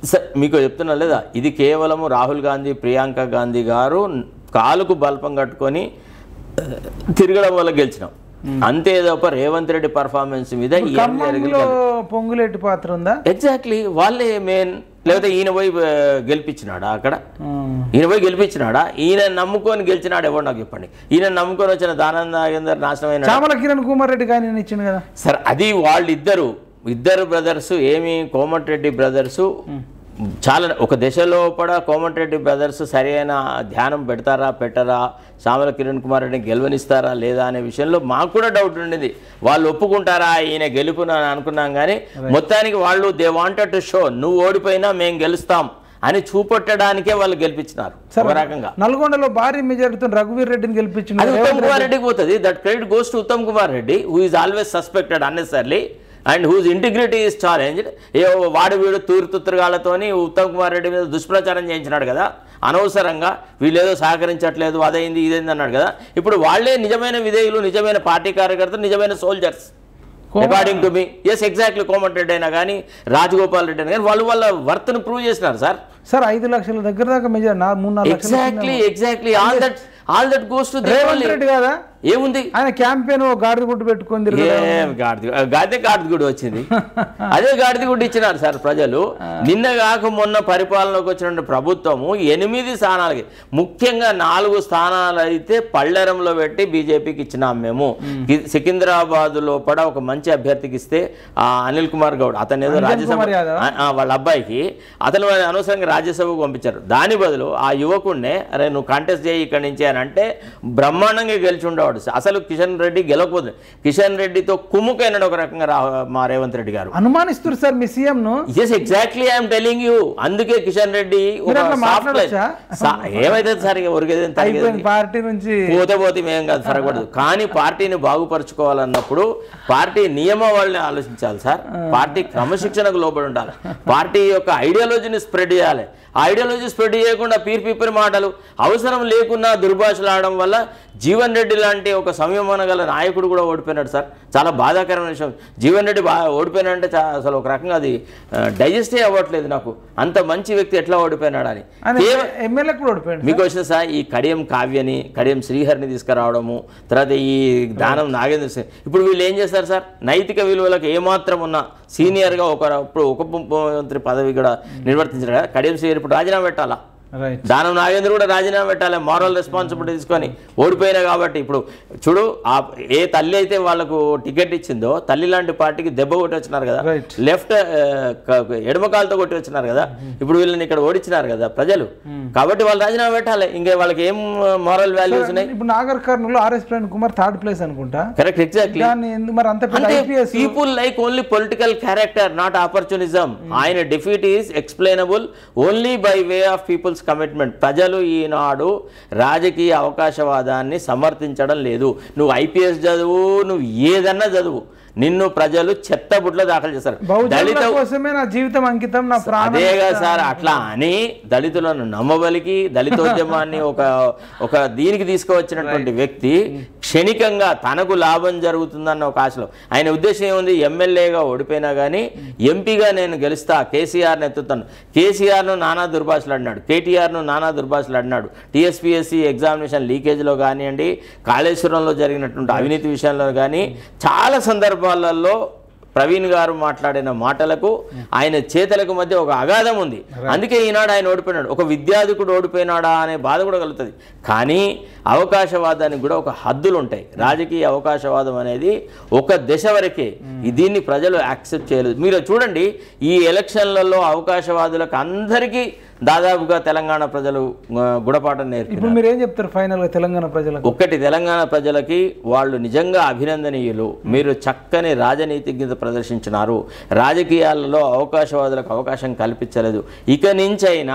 స- మీకు చెప్తున్నా లేదా ఇది కేవలము రాహుల్ గాంధీ ప్రియాంక గాంధీ గారు కాలుకు బల్పం కట్టుకొని ఆ, తిరగడం వల్ల గెలిచినాం అంతే తప్ప రేవంత్ రెడ్డి పర్ఫార్మెన్స్ మీద ఏం ఖమ్మంలో పొంగులేటి పాత్ర ఉందా ఎగ్జాక్ట్లీ వాళ్ళే మెయిన్ లేకపోతే ఈయన పోయి ఆ, గెలిపించినాడా అక్కడ ఈయన పోయి గెలిపించినాడా ఈయన నమ్ముకొని గెలిచినాడు ఎవరు నాకు చెప్పండి ఈయన నమ్ముకొని వచ్చిన దానంద నాగేందర్ నాశనమైన చామల కిరణ్ కుమార్ రెడ్డి కానీ ఇచ్చింది కదా సార్ అది వాళ్ళిద్దరు ఇద్దరు బ్రదర్స్ ఏమి కోమటిరెడ్డి బ్రదర్స్ చాలా ఒక దశలో కూడా కోమటిరెడ్డి బ్రదర్స్ సరైన ధ్యానం పెడతారా పెట్టరా శ్యామల కిరణ్ కుమార్ రెడ్డిని గెలవనిస్తారా లేదా అనే విషయంలో మాకు కూడా డౌట్ ఉండేది వాళ్ళు ఒప్పుకుంటారా ఈయన గెలుపున అని అనుకున్నాం కానీ మొత్తానికి వాళ్ళు దే వాంటెడ్ టు షో నువ్వు ఓడిపోయినా మేము గెలుస్తాం అని చూపెట్టడానికే వాళ్ళు గెలిపించినారు ఒక రకంగా నల్గొండలో భారీ మెజారిటీతో రఘువీర్ రెడ్డిని గెలిపించింది అది ఉత్తమ్ కుమార్ రెడ్డికి పోతుంది that credit goes to Uttam Kumar Reddy who is always suspected unnecessarily and whose integrity is challenged ఏ వాడు వీడు తూర్తుత్రగాలతోని ఉత్తమ్ కుమార్ రెడ్డి మీద దుష్ప్రచారం చేయించినాడు కదా అనవసరంగా వీళ్ళేదో సహకరించట్లేదు అదైంది ఇదైంది అన్నాడు కదా ఇప్పుడు వాళ్ళే నిజమైన విధేయులు నిజమైన పార్టీ కార్యకర్తలు నిజమైన soldiers according to me yes exactly Komatireddy అయినా కానీ రాజగోపాల్ రెడ్డి అయినా కానీ వాళ్ళు వాళ్ళ వర్త్ను ప్రూవ్ చేసినారు సార్ సార్ ఐదు లక్షల దగ్గర దాకా మెజార్ నా మూడు నాలుగు లక్షలు exactly exactly all that all that goes to Revanth Reddy కదా ఏముంది ఆయన క్యాంపెయిన్ గాడిద గుట్టు పెట్టుకొని తిరిగి ఏం గాడిద గాదే గాడిదగుడు వచ్చింది అదే గాడిదగుడు ఇచ్చినారు సార్ ప్రజలు నిన్న కాక మొన్న పరిపాలనకు వచ్చిన ప్రభుత్వము ఎనిమిది స్థానాలకి ముఖ్యంగా నాలుగు స్థానాలు అయితే పళ్ళెరంలో పెట్టి బీజేపీకి ఇచ్చినాం మేము సికింద్రాబాద్ లోపల ఒక మంచి అభ్యర్థికి ఇస్తే ఆ అనిల్ కుమార్ గౌడ్ అతను ఏదో రాజ్యసభ కుమార్ యాదవ్? ఆ, ఆ, వాళ్ళ అబ్బాయికి అతను వాడిని అనవసరంగా రాజ్యసభకు పంపించారు దాని బదులు ఆ యువకుడినే అరే నువ్వు కంటెస్ట్ చేయి ఇక్కడి నుంచి అని అంటే బ్రహ్మాండంగా గెలిచి ఉండేవాడు అసలు కిషన్ రెడ్డి గెలవకపోతుంది కిషన్ రెడ్డితో కుమ్ముకైనాడు ఒక రకంగా రా మా రేవంత్ రెడ్డి గారు అనుమానిస్తారు సార్ మీ సీఎం ను yes exactly I'm telling you అందుకే కిషన్ రెడ్డి ఒక మీరు అట్లా soft line- మాట్లాడొచ్చా? సా- ఏమైతే సార్ ఇక ఉరికేది తరిగేది అయిపోయింది పార్టీ నుంచి పోతే పోతే మేం కాదు ఫరకపడదు కానీ పార్టీని బాగుపరచుకోవాలన్నప్పుడు పార్టీ నియమావళిని ఆలోచించాలి సార్ పార్టీ క్రమశిక్షణకు లోబడి ఉండాలి పార్టీ యొక్క ఐడియాలజీని స్ప్రెడ్ చేయాలి ఆ ఐడియాలజీ స్ప్రెడ్ చేయకుండా పీర్ పీపరి మాటలు అవసరం లేకున్నా దుర్భాషలు ఆడడం వల్ల జీవన్ రెడ్డి లాంటి ఒక సంయమన గల నాయకుడు కూడా ఓడిపోయినాడు సార్ చాలా బాధాకరమైన విషయం జీవన్ రెడ్డి బాగా ఓడిపోయినాడంటే చా- అసలు ఒక రకంగా అది డైజెస్టే అవ్వట్లేదు నాకు అంత మంచి వ్యక్తి ఎట్లా ఓడిపోయినాడని ఆయన కేవలం ఎమ్మెల్యే కూడా ఓడిపోయాడు మీకు వచ్చిన సార్ ఈ కడియం కావ్యని కడియం శ్రీహరిని తీసుకురావడము తర్వాత ఈ దానం నాగేంద్ర సింగ్ ఇప్పుడు వీళ్ళు ఏం చేస్తారు సార్ నైతిక విలువలకు ఏమాత్రం ఉన్నా సీనియర్గా ఒక ఇప్పుడు ఉప ముఖ్యమంత్రి పదవి కూడా నిర్వర్తించారు కదా కడియం శ్రీహరి ఇప్పుడు రాజీనామా పెట్టాలా రైట్ దానం నాగేంద్ర కూడా రాజీనామా పెట్టాలి మారల్ రెస్పాన్సిబిలిటీ తీసుకొని ఓడిపోయినా కాబట్టి ఇప్పుడు చూడు ఆ ఏ తల్లి అయితే వాళ్ళకు టికెట్ ఇచ్చిందో తల్లి లాంటి పార్టీకి దెబ్బ కొట్టి వచ్చినారు కదా Right. లెఫ్ట్ ఎడమ కాలుతో కొట్టి వచ్చినారు కదా ఇప్పుడు వీళ్ళని ఇక్కడ ఓడించినారు కదా ప్రజలు కాబట్టి వాళ్ళు రాజీనామా పెట్టాలి ఇంకా వాళ్ళకి ఏం మారల్ వాల్యూస్ ఉన్నాయి ఇప్పుడు Nagarkurnool RS Praveen Kumar third place అనుకుంటా కరెక్ట్ ఎగ్జాక్ట్లీ దాన్ని ఎందు- మరి అంత పెద్ద అంటే IPS people like only political character not opportunism ఆయన defeat is explainable only by way of people's commitment ప్రజలు ఈనాడు రాజకీయ అవకాశవాదాన్ని సమర్థించడం లేదు నువ్వు ఐపీఎస్ చదువు నువ్వు ఏదన్నా చదువు నిన్ను ప్రజలు చెత్త బుట్లో దాఖలు చేస్తారు బహుజనుల దళిత కోసమే నా జీవితం అంకితం నా ప్రాణం అదేగా సార్ అట్లా అని దళితులను నమ్మబలికి దళితోద్యమాన్ని ఒక ఒక దీనికి తీసుకువచ్చినటువంటి వ్యక్తి క్షణికంగా తనకు లాభం జరుగుతుందన్న ఒక ఆశలో ఆయన ఉద్దేశం ఏముంది ఎమ్మెల్యేగా ఓడిపోయినా కానీ ఎంపీగా నేను గెలుస్తా కేసీఆర్ని ఎత్తుతాను కేసీఆర్ను నానా దుర్భాషలు అడినాడు కేటీఆర్ను నానా దుర్భాషలు అడినాడు టీఎస్పీఎస్సీ ఎగ్జామినేషన్ లీకేజ్లో కానివ్వండి కాళేశ్వరంలో జరిగినటువంటి అవినీతి విషయంలో కానీ చాలా సందర్భాలలో ప్రవీణ్ గారు మాట్లాడిన మాటలకు ఆయన చేతలకు మధ్య ఒక అగాధం ఉంది అందుకే ఈనాడు ఆయన ఓడిపోయినాడు ఒక విద్యార్థికుడు ఓడిపోయినాడా అనే బాధ కూడా కలుగుతుంది కానీ అవకాశవాదానికి కూడా ఒక హద్దులు ఉంటాయి రాజకీయ అవకాశవాదం అనేది ఒక దశ వరకే ఈ దీన్ని ప్రజలు యాక్సెప్ట్ చేయలేదు మీరు చూడండి ఈ ఎలక్షన్లలో అవకాశవాదులకు అందరికీ దాదాపుగా తెలంగాణ ప్రజలు ఆ, గుణపాఠం నేర్పారు ఇప్పుడు మీరు ఏం చెప్తారు ఫైనల్ గా తెలంగాణ ప్రజలకు ఒక్కటి తెలంగాణ ప్రజలకి వాళ్ళు నిజంగా అభినందనీయులు మీరు చక్కని రాజనీతిజ్ఞత ప్రదర్శించినారు రాజకీయాలలో అవకాశవాదులకు అవకాశం కల్పించలేదు ఇక నుంచైనా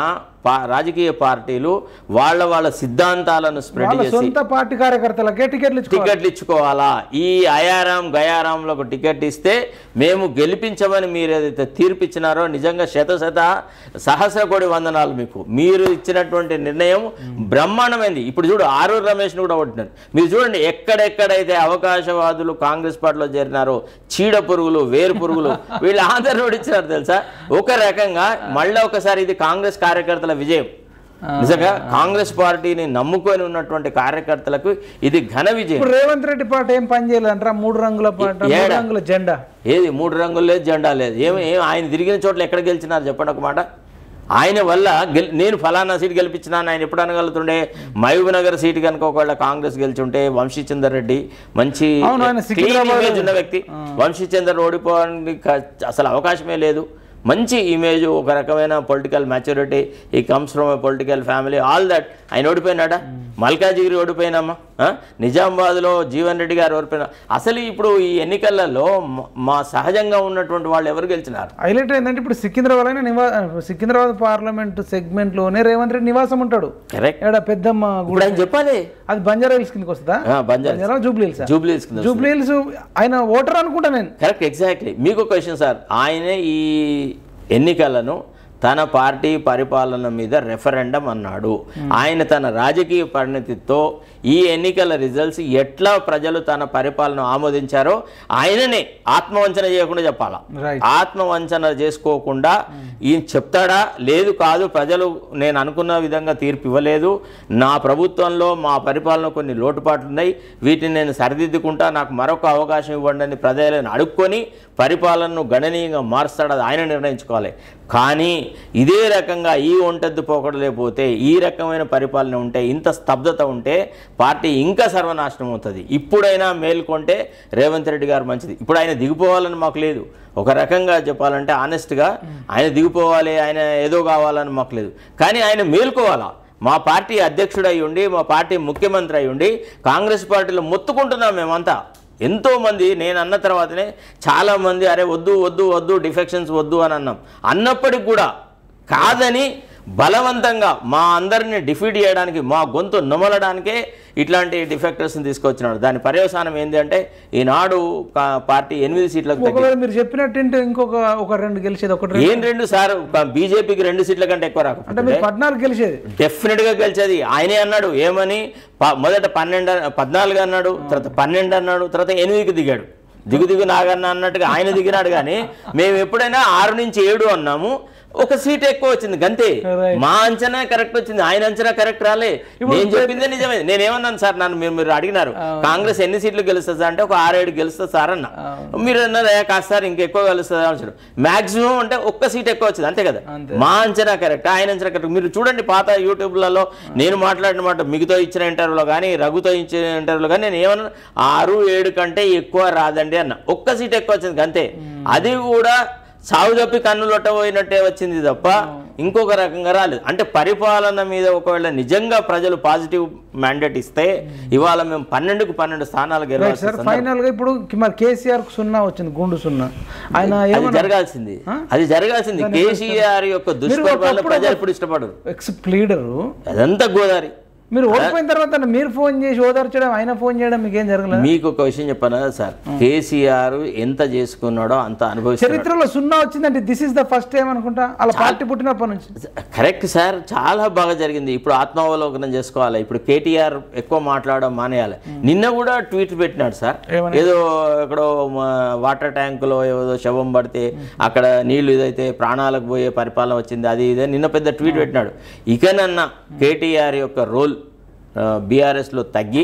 పా- రాజకీయ పార్టీలు వాళ్ళ వాళ్ళ సిద్ధాంతాలను స్ప్రెడ్ వాళ్ళ చేసి సొంత పార్టీ కార్యకర్తలకే టికెట్లు ఇచ్చుకోవాలి టికెట్లు ఇచ్చుకోవాలా ఈ అయారాం గయారాంలో ఒక టికెట్ ఇస్తే మేము గెలిపించమని మీరు ఏదైతే తీర్పు ఇచ్చినారో నిజంగా శత శత సహస్ర కోటి వందనాలు మీకు మీరు ఇచ్చినటువంటి నిర్ణయం బ్రహ్మాండమైంది ఇప్పుడు చూడు ఆరూరు రమేష్ను కూడా కొట్టినారు మీరు చూడండి ఎక్కడెక్కడైతే అవకాశవాదులు కాంగ్రెస్ పార్టీలో చేరినారో చీడ పురుగులు వేరు పురుగులు వీళ్ళు ఆంధ్ర ఇచ్చినారు తెలుసా ఒక రకంగా మళ్ళీ ఒకసారి ఇది కాంగ్రెస్ కార్యకర్తల విజయం నిజంగా కాంగ్రెస్ పార్టీని నమ్ముకొని ఉన్నటువంటి కార్యకర్తలకు ఇది ఘన విజయం ఇప్పుడు రేవంత్ రెడ్డి పాట ఏం పని చేయాలంటారా మూడు రంగుల పాట మూడు ఏడా? రంగుల జెండా ఏది మూడు రంగులు లేదు జెండా లేదు ఏమి ఏం ఆయన తిరిగిన చోట్ల ఎక్కడ గెలిచినారు చెప్పండి ఒక మాట ఆయన వల్ల గెల్ నేను ఫలానా సీట్ గెలిపించినాను ఆయన ఎప్పుడు అనగలుగుతుండే మహబూబ్ నగర్ సీట్ కనుక ఒకవేళ కాంగ్రెస్ గెలిచుంటే వంశీచందర్ రెడ్డి మంచి అవును, ఆయన clean సికింద్రాబాద్ image ఉన్న వ్యక్తి వంశీచందర్ ఓడిపోవడానికి క- అసలు అవకాశమే లేదు మంచి ఇమేజ్ ఒక రకమైన political maturity he comes from a political family all that ఆయన ఓడిపోయినాడా మల్కాజిగిరి ఓడిపోయినామా ఆ? నిజామాబాద్లో జీవన్ రెడ్డి గారు ఓడిపోయినా అసలు ఇప్పుడు ఈ ఎన్నికలలో మ- మా సహజంగా ఉన్నటువంటి వాళ్ళు ఎవరు గెలిచినారు హైలైట్ ఏంటంటే ఇప్పుడు సికింద్రాబాద్ అయినా నివా సికింద్రాబాద్ పార్లమెంట్ సెగ్మెంట్ లోనే రేవంత్ రెడ్డి నివాసం ఉంటాడు కరెక్ట్ ఏడా పెద్దమ్మ గుడి ఇప్పుడు ఆయన చెప్పాలి అది బంజారా హిల్స్ కిందకి వస్తుందా ఆ, బంజారా బంజారా జూబ్లీ హిల్స్ జూబ్లీ హిల్స్ జూబ్లీ హిల్స్ ఆయన ఓటర్ అనుకుంటా నేను కరెక్ట్ ఎగ్జాక్ట్లీ మీకు ఒక క్వశ్చన్ సార్ ఆయనే ఈ ఎన్నికలను తన పార్టీ పరిపాలన మీద రెఫరెండం అన్నాడు ఆయన తన రాజకీయ పరిణతితో ఈ ఎన్నికల రిజల్ట్స్ ఎట్లా ప్రజలు తన పరిపాలన ఆమోదించారో ఆయననే ఆత్మవంచన చేయకుండా చెప్పాలా రైట్ ఆత్మవంచన చేసుకోకుండా ఈయన చెప్తాడా లేదు కాదు ప్రజలు నేను అనుకున్న విధంగా తీర్పు ఇవ్వలేదు నా ప్రభుత్వంలో మా పరిపాలన కొన్ని లోటుపాట్లు ఉన్నాయి వీటిని నేను సరిదిద్దుకుంటా నాకు మరొక అవకాశం ఇవ్వండి అని ప్రజలను అడుక్కొని పరిపాలనను గణనీయంగా మారుస్తాడు అది ఆయన నిర్ణయించుకోవాలి కానీ ఇదే రకంగా ఈ ఒంటెద్దు పోకడలేకపోతే ఈ రకమైన పరిపాలన ఉంటే ఇంత స్తబ్దత ఉంటే పార్టీ ఇంకా సర్వనాశనం అవుతుంది ఇప్పుడైనా మేల్కొంటే రేవంత్ రెడ్డి గారు మంచిది ఇప్పుడు ఆయన దిగిపోవాలని మాకు లేదు ఒక రకంగా చెప్పాలంటే ఆనెస్ట్గా ఆయన దిగిపోవాలి ఆయన ఏదో కావాలని మాకు లేదు కానీ ఆయన మేల్కోవాలా మా పార్టీ అధ్యక్షుడు అయి ఉండి మా పార్టీ ముఖ్యమంత్రి అయి ఉండి కాంగ్రెస్ పార్టీలో మొత్తుకుంటున్నాం మేమంతా ఎంతో మంది నేను అన్న తర్వాతనే చాలా మంది అరే వద్దు వద్దు వద్దు డిఫెక్షన్స్ వద్దు అని అన్నాం అన్నప్పటికి కూడా కాదని బలవంతంగా మా అందరిని డిఫీట్ చేయడానికి మా గొంతు నమలడానికే ఇట్లాంటి డిఫెక్టర్స్ని తీసుకొచ్చినాడు దాని పర్యవసానం ఏంటి అంటే ఈనాడు కా- పార్టీ ఎనిమిది సీట్లకు తగ్గింది ఒకవేళ మీరు చెప్పినట్టు ఇంకొక ఒక రెండు గెలిచేది ఒకటి రెండు ఏం రెండు సార్ బీజేపీకి రెండు సీట్ల కంటే ఎక్కువ అంటే రాకపోతే మీరు పద్నాలుగు గెలిచేది డెఫినెట్ గా గెలిచేది ఆయనే అన్నాడు ఏమని ప- మొదట పన్నెండు అన్న- పద్నాలుగు అన్నాడు తర్వాత పన్నెండు అన్నాడు తర్వాత ఎనిమిదికి దిగాడు దిగు దిగు నాగన్న అన్నట్టుగా ఆయన దిగినాడు కానీ మేము ఎప్పుడైనా ఆరు నుంచి ఏడు అన్నాము ఒక సీట్ ఎక్కువ వచ్చింది గంతే Right. మా అంచనా కరెక్ట్ వచ్చింది ఆయన అంచనా కరెక్ట్ రాలే నేను చెప్పిందే నిజమే నేనేమన్నాను సార్ నన్ను మీరు మీరు అడిగినారు కాంగ్రెస్ ఎన్ని సీట్లు గెలుస్తుంది సార్ అంటే ఒక ఆరేడు గెలుస్తుంది సార్ అన్న మీరు అన్నారు "ఏ, కాదు సార్ ఇంకెక్కువ గెలుస్తుంది అని మాక్సిమం అంటే ఒక్క సీట్ ఎక్కువ వచ్చింది అంతే కదా అంతే. మా అంచనా కరెక్ట్ ఆయన అంచనా కరెక్ట్ మీరు చూడండి పాత యూట్యూబ్లలో నేను మాట్లాడిన మాట మిగతా ఇచ్చిన ఇంటర్వ్యూలో కానీ రఘుతో ఇచ్చిన ఇంటర్వ్యూలో కానీ నేను ఏమన్నా ఆరు ఏడు కంటే ఎక్కువ రాదండి అన్న ఒక్క సీట్ ఎక్కువ వచ్చింది అంతే అది కూడా సాగు తప్పి కన్నులొట్ట పోయినట్టే వచ్చింది తప్ప ఇంకొక రకంగా రాలేదు అంటే పరిపాలన మీద ఒకవేళ నిజంగా ప్రజలు పాజిటివ్ మ్యాండేట్ ఇస్తే ఇవాళ మేము పన్నెండుకు పన్నెండు స్థానాలు రైట్ గెలవాల్సిన సార్ ఫైనల్ గా ఇప్పుడు మరి కేసీఆర్ కు సున్నా వచ్చింది గుండు సున్నా ఆయన అది ఏమన్నా జరగాల్సింది అది జరగాల్సింది కేసీఆర్ యొక్క దుష్ప్రభావాలు ఒకప్పుడు ప్రజలు ఇప్పుడు ఇష్టపడరు ఎక్స్ లీడరు అదంతా గోదావరి మీరు ఓడిపోయిన తర్వాత మీరు ఫోన్ చేసి ఓదార్చడం ఆయన ఫోన్ చేయడం మీకేం జరగలేదు మీకు ఒక విషయం చెప్పాను కదా సార్ కేసీఆర్ ఎంత చేసుకున్నాడో అంత అనుభవిస్తున్నాడు చరిత్రలో సున్నా వచ్చిందంటే this is the first time అనుకుంటా అలా పార్టీ పుట్టినప్పటి నుంచి కరెక్ట్ సార్ చాలా బాగా జరిగింది ఇప్పుడు ఆత్మావలోకనం చేసుకోవాలి ఇప్పుడు కేటీఆర్ ఎక్కువ మాట్లాడడం మానేయాలి నిన్న కూడా ట్వీట్ పెట్టినాడు సార్ ఏమని? ఏదో ఎక్కడో మ- వాటర్ ట్యాంకులో ఏదో శవం పడితే అక్కడ నీళ్లు ఇదైతే ప్రాణాలకు పోయే పరిపాలన వచ్చింది అది ఇదే నిన్న పెద్ద ట్వీట్ పెట్టినాడు ఇకనన్నా కేటీఆర్ యొక్క రోల్ బీఆర్ఎస్లో తగ్గి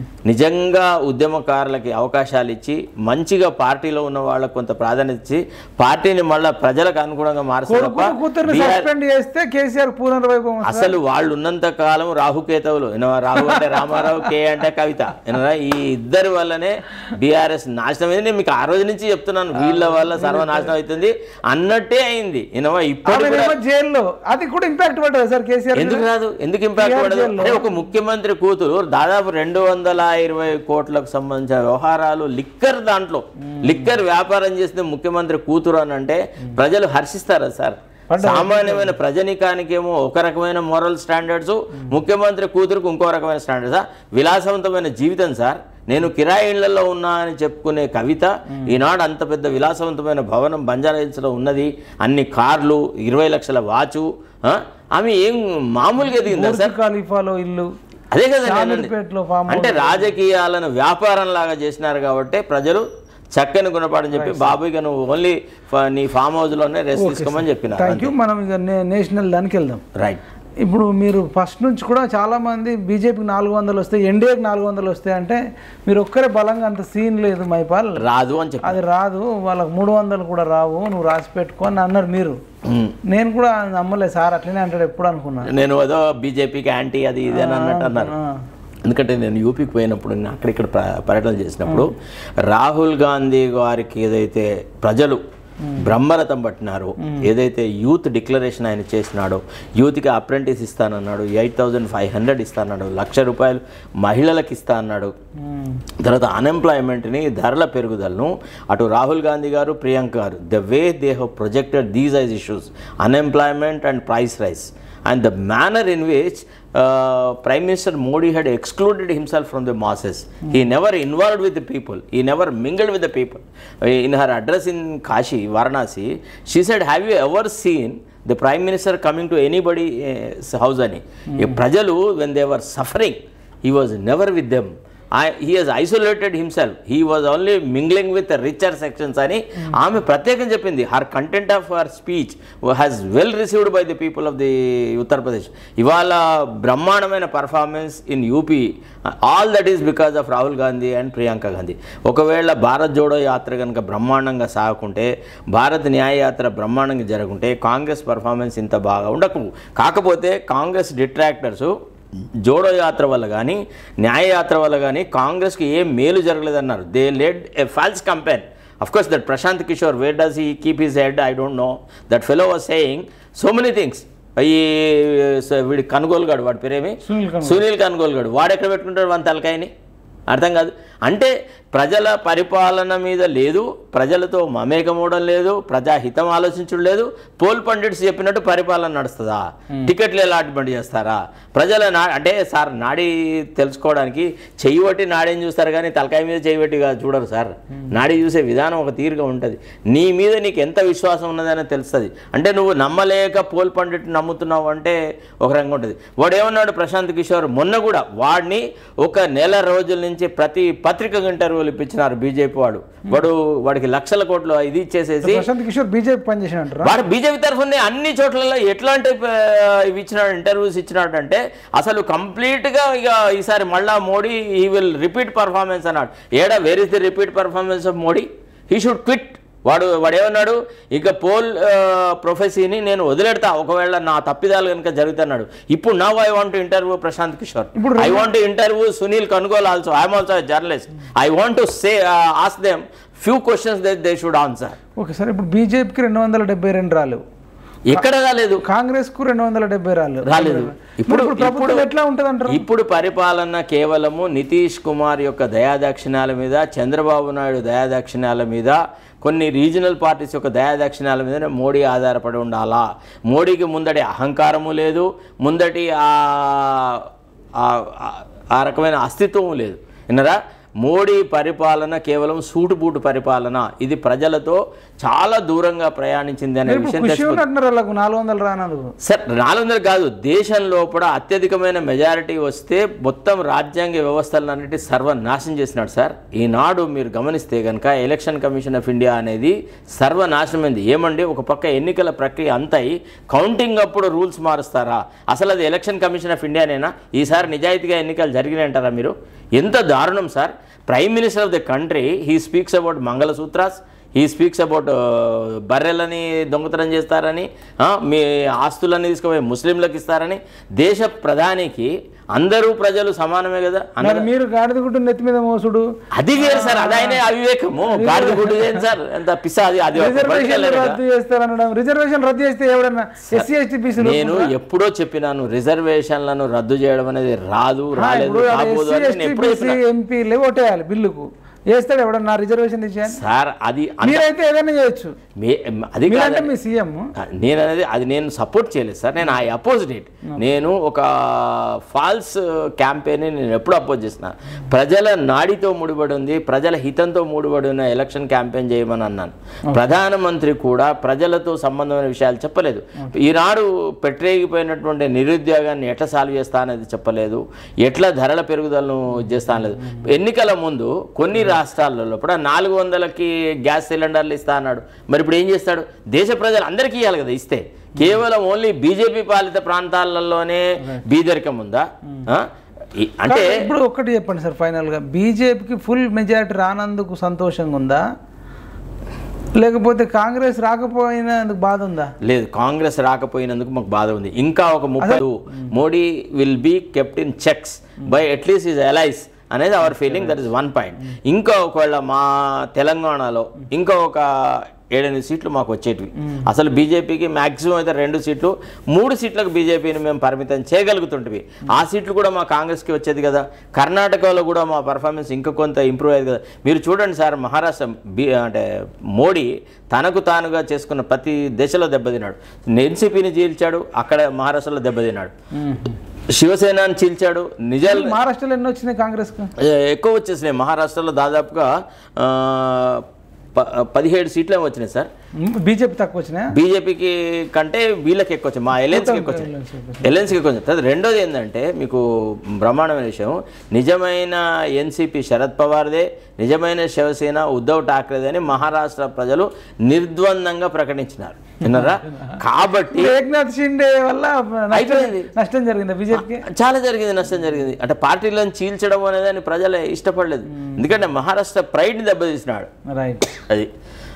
నిజంగా ఉద్యమకారులకి అవకాశాలు ఇచ్చి మంచిగా పార్టీలో ఉన్న వాళ్ళకు కొంత ప్రాధాన్యత ఇచ్చి పార్టీని మళ్ళీ ప్రజలకు అనుగుణంగా మార్చడం తప్ప కొడుకును కూతుర్ని BR సస్పెండ్ చేస్తే కేసీఆర్ పునర్వైభవం వస్తుంది. అసలు వాళ్ళు ఉన్నంత కాలం రాహుకేతవులు ఏనవా? రాహు అంటే రామారావు కే అంటే కవిత ఏనవా? ఈ ఇద్దరి వల్లనే బీఆర్ఎస్ నాశనం అయింది నేను మీకు ఆ రోజు నుంచి చెప్తున్నాను వీళ్ళ వల్ల సర్వనాశనం అవుతుంది అన్నట్టే అయింది ఏనవా ఇప్పుడు కూడా ఆమెనేమో జైల్లో అది కూడా ఇంపాక్ట్ పడ్డది సార్ కేసీఆర్ మీద. ఎందుకు రాదు ఎందుకు ఇంపాక్ట్ TR పడదు జైల్లో. అంటే ఒక ముఖ్యమంత్రి కూతురు దాదాపు రెండు వందల ఇరవై కోట్లకు సంబంధించిన వ్యవహారాలు లిక్కర్ దాంట్లో లిక్కర్ వ్యాపారం చేసిన ముఖ్యమంత్రి కూతురు అని అంటే ప్రజలు హర్షిస్తారా సార్ సామాన్యమైన ప్రజనికానికేమో ఒక రకమైన మోరల్ స్టాండర్డ్స్ ముఖ్యమంత్రి కూతురుకు ఇంకో రకమైన స్టాండర్డ్స్ విలాసవంతమైన జీవితం సార్ నేను కిరాయి ఇళ్లలో ఉన్నా అని చెప్పుకునే కవిత ఈనాడు అంత పెద్ద విలాసవంతమైన భవనం బంజారా హిల్స్లో ఉన్నది అన్ని కార్లు ఇరవై లక్షల వాచు ఆ? ఆమె ఏం మామూలుగా ఎదిగిందా సార్ బుర్జ్ ఖలీఫాలో ఇల్లు అదే కదా నేను అనేది. శామీర్పేటలో ఫామ్ అంటే రాజకీయాలను వ్యాపారం లాగా చేసినారు కాబట్టి ప్రజలు చక్కని గుణపాఠం చెప్పి బాబు ఇక నువ్వు ఓన్లీ నీ ఫామ్ హౌస్లోనే రెస్ట్ తీసుకోమని చెప్పినారు థ్యాంక్ యూ మనం ఇక నే- నేషనల్ దానికి వెళ్దాం రైట్ ఇప్పుడు మీరు ఫస్ట్ నుంచి కూడా చాలామంది బీజేపీకి నాలుగు వందలు వస్తాయి ఎన్డీఏకి నాలుగు వందలు వస్తాయి అంటే మీరు ఒక్కరే బలంగా అంత సీన్ లేదు మైపాల్ రాదు అని చెప్పి అది రాదు వాళ్ళకి మూడు వందలు కూడా రావు నువ్వు రాసి పెట్టుకో అని అన్నారు మీరు ఉమ్. నేను కూడా నమ్మలేదు సార్ అట్లనే అంటాడు ఎప్పుడు అనుకున్నాను నేను ఏదో బీజేపీకి యాంటీ అది ఇది అని అన్నట్టు అన్నారు ఆ. ఎందుకంటే నేను యూపీకి పోయినప్పుడు నేను అక్కడిక్కడ ప్ర- పర్యటన చేసినప్పుడు రాహుల్ గాంధీ గారికి ఏదైతే ప్రజలు బ్రహ్మరథం పట్టినారో ఏదైతే యూత్ డిక్లరేషన్ ఆయన చేసినాడో యూత్కి అప్రెంటిస్ ఇస్తానన్నాడు ఎయిట్ థౌజండ్ ఫైవ్ హండ్రెడ్ ఇస్తానన్నాడు లక్ష రూపాయలు మహిళలకు ఇస్తా అన్నాడు ఉమ్. తర్వాత అన్ఎంప్లాయ్మెంట్ని ధరల పెరుగుదలను అటు రాహుల్ గాంధీ గారు ప్రియాంక గారు the way they have projected these as issues unemployment and price rise and the manner in which prime minister Modi had excluded himself from the masses he never involved with the people he never mingled with the people in her address in kashi varanasi she said have you ever seen the prime minister coming to anybody's house అని ఈ ప్రజలు when they were suffering he was never with them I, he has isolated himself he was only mingling with the richer sections అని ఆమె ప్రత్యేకం చెప్పింది her content of her speech has well received by the people of the Uttar Pradesh ఇవాళ బ్రహ్మాండమైన performance in UP all that is because of Rahul Gandhi and Priyanka Gandhi ఒకవేళ భారత్ జోడో యాత్ర కనుక బ్రహ్మాండంగా సాగుకుంటే భారత్ న్యాయ యాత్ర బ్రహ్మాండంగా జరుగుంటే కాంగ్రెస్ పర్ఫార్మెన్స్ ఇంత బాగా ఉండకు కాకపోతే కాంగ్రెస్ డిట్రాక్టర్స్ జోడో యాత్ర వల్ల కానీ న్యాయ యాత్ర వల్ల కానీ కాంగ్రెస్కి ఏం మేలు జరగలేదన్నారు they led a false campaign of course that Prashant Kishor where does he keep his head I don't know that fellow was saying so many things he స- వీడి కనుగోలుగాడు వాడి పేరేమి సునీల్ కనుగోలు. సునీల్ కనుగోలుగాడు వాడు ఎక్కడ పెట్టుకుంటాడు వాని తలకాయని అర్థం కాదు అంటే ప్రజల పరిపాలన మీద లేదు ప్రజలతో మమేకమవడం లేదు ప్రజాహితం ఆలోచించడం లేదు పోల్ పండిట్స్ చెప్పినట్టు పరిపాలన నడుస్తుందా టికెట్లు అలాట్మెంట్ చేస్తారా ప్రజల నా అంటే సార్ నాడి తెలుసుకోవడానికి చెయ్యి బట్టి నాడేం చూస్తారు కానీ తలకాయ మీద చెయ్యి బట్టి కాదు చూడరు సార్ నాడి చూసే విధానం ఒక తీరుగా ఉంటుంది నీ మీద నీకు ఎంత విశ్వాసం ఉన్నదని తెలుస్తుంది అంటే నువ్వు నమ్మలేక పోల్ పండిట్ నమ్ముతున్నావు అంటే ఒక రంగం ఉంటుంది వాడు ఏమన్నాడు ప్రశాంత్ కిషోర్ మొన్న కూడా వాడిని ఒక నెల రోజుల నుంచి ప్రతి పత్రిక ఇంటర్వ్యూలు ఇప్పించినారు బీజేపీ వాడు వాడు వాడికి లక్షల కోట్లు ఇది ఇచ్చేసేసి ప్రశాంత్ కిషోర్ బీజేపీ పనిచేసిన అంటారా వాడు బీజేపీ తరఫున అన్ని చోట్లలో ఎట్లాంటి ఆ, ఇవి ఇచ్చినాడు ఇంటర్వ్యూస్ ఇచ్చినాడు అంటే అసలు కంప్లీట్గా ఇక ఈసారి మళ్ళా మోడీ ఈ విల్ రిపీట్ పర్ఫార్మెన్స్ అన్నాడు ఏడా where is the repeat performance of Modi he should quit వాడు వాడు ఏమన్నాడు ఇక పోల్ ప్రొఫెసీని నేను వదిలేడతా ఒకవేళ నా తప్పిదాలు కనుక జరుగుతున్నాడు ఇప్పుడు now I want interview Prashant Kishor ఇప్పుడు I want interview Sunil Kanugolu also I'm also journalist I want to say ask them few questions they they should answer okay sir ఇప్పుడు బీజేపీకి రెండు వందల డెబ్బై రెండు రాలేవు ఎక్కడ రాలేదు కాంగ్రెస్ కు రెండు వందల డెబ్బై రాలేవు రాలేదు ఇప్పుడు ఇప్పుడు ఇప్పుడు ప్రభుత్వం ఎట్లా ఉంటుంది అంటారు ఇప్పుడు పరిపాలన కేవలము నితీష్ కుమార్ యొక్క దయాదాక్షిణ్యాల మీద చంద్రబాబు నాయుడు దయాదాక్షిణ్యాల మీద కొన్ని రీజనల్ పార్టీస్ యొక్క దయాదాక్షిణ్యాల మీదనే మోడీ ఆధారపడి ఉండాలా మోడీకి ముందటి అహంకారము లేదు ముందటి ఆ- ఆ- ఆ- ఆ రకమైన అస్తిత్వం లేదు విన్నరా మోడీ పరిపాలన కేవలం సూటుబూటు పరిపాలన ఇది ప్రజలతో చాలా దూరంగా ప్రయాణించింది అనే ఇప్పుడు విషయం ఖుషి ఉన్నట్టున్నారు వాళ్ళకు నాలుగు వందలు రానందుకు సార్ నాలుగు వందలు కాదు దేశం లోపల అత్యధికమైన మెజారిటీ వస్తే మొత్తం రాజ్యాంగ వ్యవస్థలన్నిటి సర్వనాశనం చేసినాడు సార్ ఈనాడు మీరు గమనిస్తే కనుక ఎలక్షన్ కమిషన్ ఆఫ్ ఇండియా అనేది సర్వనాశనమైంది ఏమండి ఒక పక్క ఎన్నికల ప్రక్రియ అంతాయి కౌంటింగ్ అప్పుడు రూల్స్ మారుస్తారా అసలు అది ఎలక్షన్ కమిషన్ ఆఫ్ ఇండియానేనా ఈసారి నిజాయితీగా ఎన్నికలు జరిగినాయి అంటారా మీరు ఎంత దారుణం sir prime minister of the country he speaks about mangalsutras he speaks about బర్రెలని దొంగతనం చేస్తారని ఆ, మీ ఆస్తులన్నీ తీసుకుపోయి ముస్లింలకు ఇస్తారని దేశ ప్రధానికి అందరూ ప్రజలు సమానమే కదా అన్న మరి మీరు గాడిద గుడ్డు నెత్తి మీద మోసుడు అది వేరు సార్ అది ఆయన అవివేకము గాడిద గుడ్డు చేయండి సార్ ఎంత పిసా అది అది ఒక రిజర్వేషన్ పొలిటికల్ రద్దు చేస్తారనడం రిజర్వేషన్ రద్దు చేస్తే ఎవడన్నా ఎస్సీ ఎస్టీ బీసీలు నేను ఎప్పుడో చెప్పినాను రిజర్వేషన్లను రద్దు చేయడం అనేది రాదు రాలేదు ఇప్పుడు రాబోదు ఎస్సీ అని నేను ఎస్టీ ఎప్పుడో బీసీ చెప్పినా ఎంపీలే ఓటేయాలి బిల్లుకు వేస్తాడు ఎవడన్నా రిజర్వేషన్ ఇచ్చాను సార్ అది అంత- మీరైతే ఏదైనా చేయొచ్చు మే- అది మీరంటే కాదు మీ సీఎం నేను అనేది అది నేను సపోర్ట్ చేయలేదు సార్ నేను ఐ అపోజిట్ ఇట్ నేను ఒక ఫాల్స్ క్యాంపెయిన్ నేను ఎప్పుడు అపోజ్ చేసిన ప్రజల నాడితో ముడిపడి ఉంది ప్రజల హితంతో ముడిపడి ఉన్న ఎలక్షన్ క్యాంపెయిన్ చేయమని అన్నాను ప్రధానమంత్రి కూడా ప్రజలతో సంబంధమైన విషయాలు చెప్పలేదు ఈనాడు పెట్టరేగిపోయినటువంటి నిరుద్యోగాన్ని ఎట్లా సాల్వ్ చేస్తా అనేది చెప్పలేదు ఎట్లా ధరల పెరుగుదలను చేస్తా అనలేదు ఎన్నికల ముందు కొన్ని రాష్ట్రాలలో కూడా నాలుగు వందలకి గ్యాస్ సిలిండర్లు ఇస్తా అన్నాడు మరి ఇప్పుడు ఏం చేస్తాడు దేశ ప్రజలు అందరికీ ఇవ్వాలి కదా ఇస్తే కేవలం ఓన్లీ బీజేపీ పాలిత ప్రాంతాలలోనే బీదరికం ఉందా ఆ? ఈ- అంటే ఇప్పుడు ఒక్కటి చెప్పండి సార్ ఫైనల్గా బీజేపీకి ఫుల్ మెజారిటీ రానందుకు సంతోషంగా ఉందా లేకపోతే కాంగ్రెస్ రాకపోయినందుకు బాధ ఉందా లేదు కాంగ్రెస్ రాకపోయినందుకు మాకు బాధ ఉంది ఇంకా ఒక ముప్పై Modi will be kept in checks by at least is allies అనేది our feeling that is one point ఇంకా ఒకవేళ మా తెలంగాణలో ఇంకా ఒక ఏడెనిమిది సీట్లు మాకు వచ్చేటివి అసలు బీజేపీకి మాక్సిమం అయితే రెండు సీట్లు మూడు సీట్లకు బీజేపీని మేము పరిమితం చేయగలుగుతుంటివి ఆ సీట్లు కూడా మా కాంగ్రెస్కి వచ్చేది కదా కర్ణాటకలో కూడా మా పర్ఫార్మెన్స్ ఇంకా కొంత ఇంప్రూవ్ అయ్యేది కదా మీరు చూడండి సార్ మహారాష్ట్ర బీ అంటే మోడీ తనకు తానుగా చేసుకున్న ప్రతి దశలో దెబ్బతిన్నాడు ఎన్సీపీని చీల్చాడు అక్కడ మహారాష్ట్రలో దెబ్బతిన్నాడు శివసేనని చీల్చాడు నిజాలు మహారాష్ట్రలో ఎన్ని వచ్చినాయి కాంగ్రెస్కు ఏ, ఎక్కువ వచ్చేసినాయి మహారాష్ట్రలో దాదాపుగా ఆ, ప- పదిహేడు సీట్లు ఏమో వచ్చినాయి సార్ బీజేపీ తక్కువ వచ్చినాయా బీజేపీకి కంటే వీళ్ళకి ఎక్కువ వచ్చాయి మా ఎల్ఎన్స్కి ఎక్కువ వచ్చాయి ఎల్ఎన్స్కి ఎక్కువ వచ్చాయి తర్వాత రెండోది ఏంటంటే మీకు బ్రహ్మాండమైన విషయం నిజమైన ఎన్సీపీ శరద్ పవార్దే నిజమైన శివసేన ఉద్ధవ్ ఠాక్రేదే అని మహారాష్ట్ర ప్రజలు నిర్ద్వందంగా ప్రకటించినారు విన్నారా కాబట్టి ఏక్నాథ్ షిండే వల్ల నష్టం అయిపోయింది. నష్టం జరిగింది బీజేపీకి చాలా జరిగింది నష్టం జరిగింది అంటే పార్టీలను చీల్చడం అనేది అని ప్రజలు ఇష్టపడలేదు ఎందుకంటే మహారాష్ట్ర ప్రైడ్ని దెబ్బతీసినాడు రైట్ అది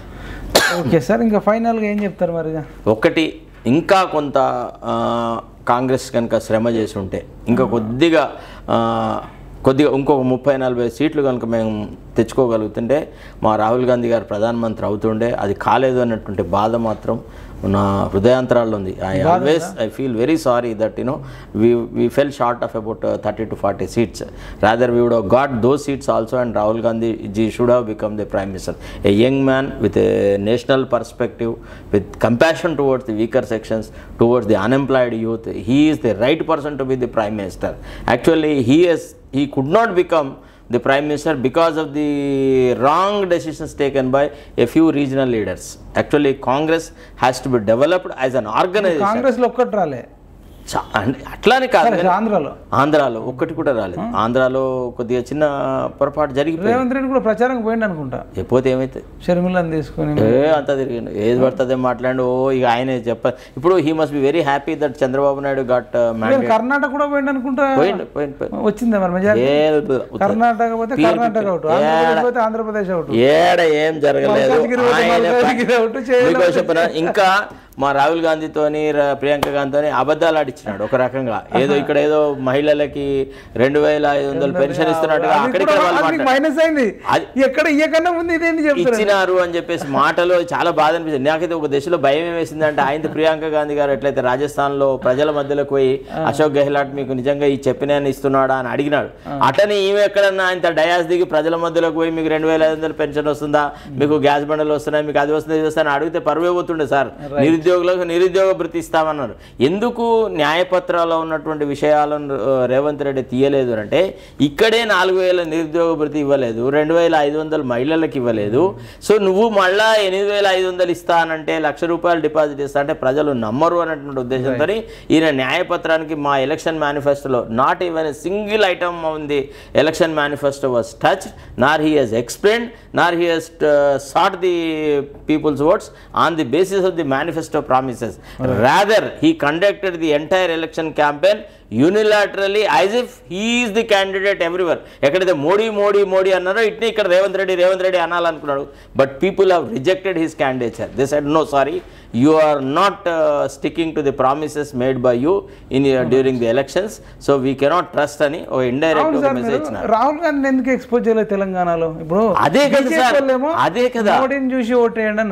ఓకే సార్ ఇంకా ఫైనల్గా ఏం చెప్తారు మరి ఇక? ఒకటి ఇంకా కొంత ఆ, కాంగ్రెస్ కనుక శ్రమ చేసి ఉంటే ఇంకా కొద్దిగా ఆ, కొద్దిగా ఇంకొక ముప్పై నలభై సీట్లు కనుక మేము తెచ్చుకోగలుగుతుంటే మా రాహుల్ గాంధీ గారు ప్రధానమంత్రి అవుతుండే అది కాలేదు అన్నటువంటి బాధ మాత్రం నా హృదయాంతరాల్లో ఉంది I always I feel very sorry that you know we we fell short of about thirty to forty seats rather we would got those seats also and Rahul Gandhi ji should have become the prime minister a young man with a national perspective with compassion towards the weaker sections towards the unemployed youth he is the right person to be the prime minister actually he is he could not become the prime minister because of the wrong decisions taken by a few regional leaders actually congress has to be developed as an organization కాంగ్రెస్లో ఒక్కటి రాలే చా- అంటే అట్లానే కాదు సరే, ఆంధ్రాలో ఆంధ్రాలో ఒక్కటి కూడా రాలేదు ఆంధ్రాలో కొద్దిగా చిన్న పొరపాటు జరిగిపోయింది రేవంత్ రెడ్డి కూడా ప్రచారం పోయింది అనుకుంటా ఎప్పుడైతే ఏమైతే షర్మిలను తీసుకొని ఏ అంతా తిరిగిండు ఏది పడుతుంది మాట్లాడు ఓ ఇక ఆయనే చెప్ప ఇప్పుడు he must be very happy that Chandrababu Naidu got mandate Karnataka కూడా పోయింది అనుకుంటా పోయిండు పోయిండు పోయిండు. వచ్చింది మరి మెజారిటీ ఏ- కర్ణాటక పోతే పీర్ కర్ణాటక అవుట్ ఆంధ్రప్రదేశ్ పోతే ఆంధ్రప్రదేశ్ అవుట్ ఏడ ఏం జరగలేదు మల్కాజ్గిరి పోతే ఆయన మల్కాజ్గిరి అవుట్, చేయాలి మీకు చెప్పనా ఇంకా మా రాహుల్ గాంధీతోని ర- ప్రియాంక గాంధీతోని అబద్ధాలు ఆడిచ్చినాడు ఒక రకంగా ఏదో ఇక్కడ ఏదో మహిళలకి రెండు వేల ఐదు వందలు పెన్షన్ ఇస్తున్నట్టుగా అక్కడికి వాళ్ళు మాట్లాడారు. మైనస్ అయింది అది- ఎక్కడ ఇయ్యకన్నా ముందు ఇదేంటి చెప్తారు ఇచ్చినారు అని చెప్పేసి మాటలు చాలా బాధ అనిపించింది నాకైతే ఒక దశలో భయం ఏం వేసిందంటే ఆయన ప్రియాంక గాంధీ గారు ఎట్లయితే రాజస్థాన్ లో ప్రజల మధ్యలోకి పోయి అశోక్ గెహ్లాట్ మీకు నిజంగా ఈ చెప్పిన ఇస్తున్నాడా అని అడిగినాడు అటని ఈమె ఎక్కడన్నా ఆయన డయాస్ దిగి ప్రజల మధ్యలోకి పోయి మీకు రెండు వేల ఐదు వందల పెన్షన్ వస్తుందా మీకు గ్యాస్ బండలు వస్తున్నాయి మీకు అది వస్తుంది ఇది వస్తుంది అని అడిగితే పరువే పోతుండే సార్ నిరుద్యోగులకు నిరుద్యోగ భృతి ఇస్తామన్నారు ఎందుకు న్యాయపత్రాల్లో ఉన్నటువంటి విషయాలను ఆ, రేవంత్ రెడ్డి తీయలేదు అంటే ఇక్కడే నాలుగు వేల నిరుద్యోగ భృతి ఇవ్వలేదు రెండు వేల ఐదు వందలు మహిళలకు ఇవ్వలేదు సో నువ్వు మళ్ళా ఎనిమిది వేల ఐదు వందలు ఇస్తానంటే లక్ష రూపాయలు డిపాజిట్ ఇస్తా అంటే ప్రజలు నమ్మరు అన్నటువంటి ఉద్దేశంతో ఈయన న్యాయపత్రానికి మా ఎలక్షన్ మేనిఫెస్టోలో not even single item on the election manifesto was touch nor he has explain nor he has sought the people's votes on the basis of the manifesto promises. Rather, he conducted the entire election campaign unilaterally as if he is the candidate everywhere. ఎక్కడైతే మోడీ మోడీ మోడీ అన్నారో ఇట్నే ఇక్కడ రేవంత్ రెడ్డి రేవంత్ రెడ్డి అనాలనుకున్నాడు but people have rejected his candidature they said no sorry you are not sticking to the promises made by you in during the elections so we cannot trust అని ఓ indirect అవును ఒక sir message మీరు ఇచ్చినారు రాహుల్ గాంధీ ఎందుకు expose చేయలేదు తెలంగాణలో ఇప్పుడు అదే కదా BJP సార్. వాళ్ళేమో అదే కదా. మోడీని చూసి ఓటేయండి అన్నారు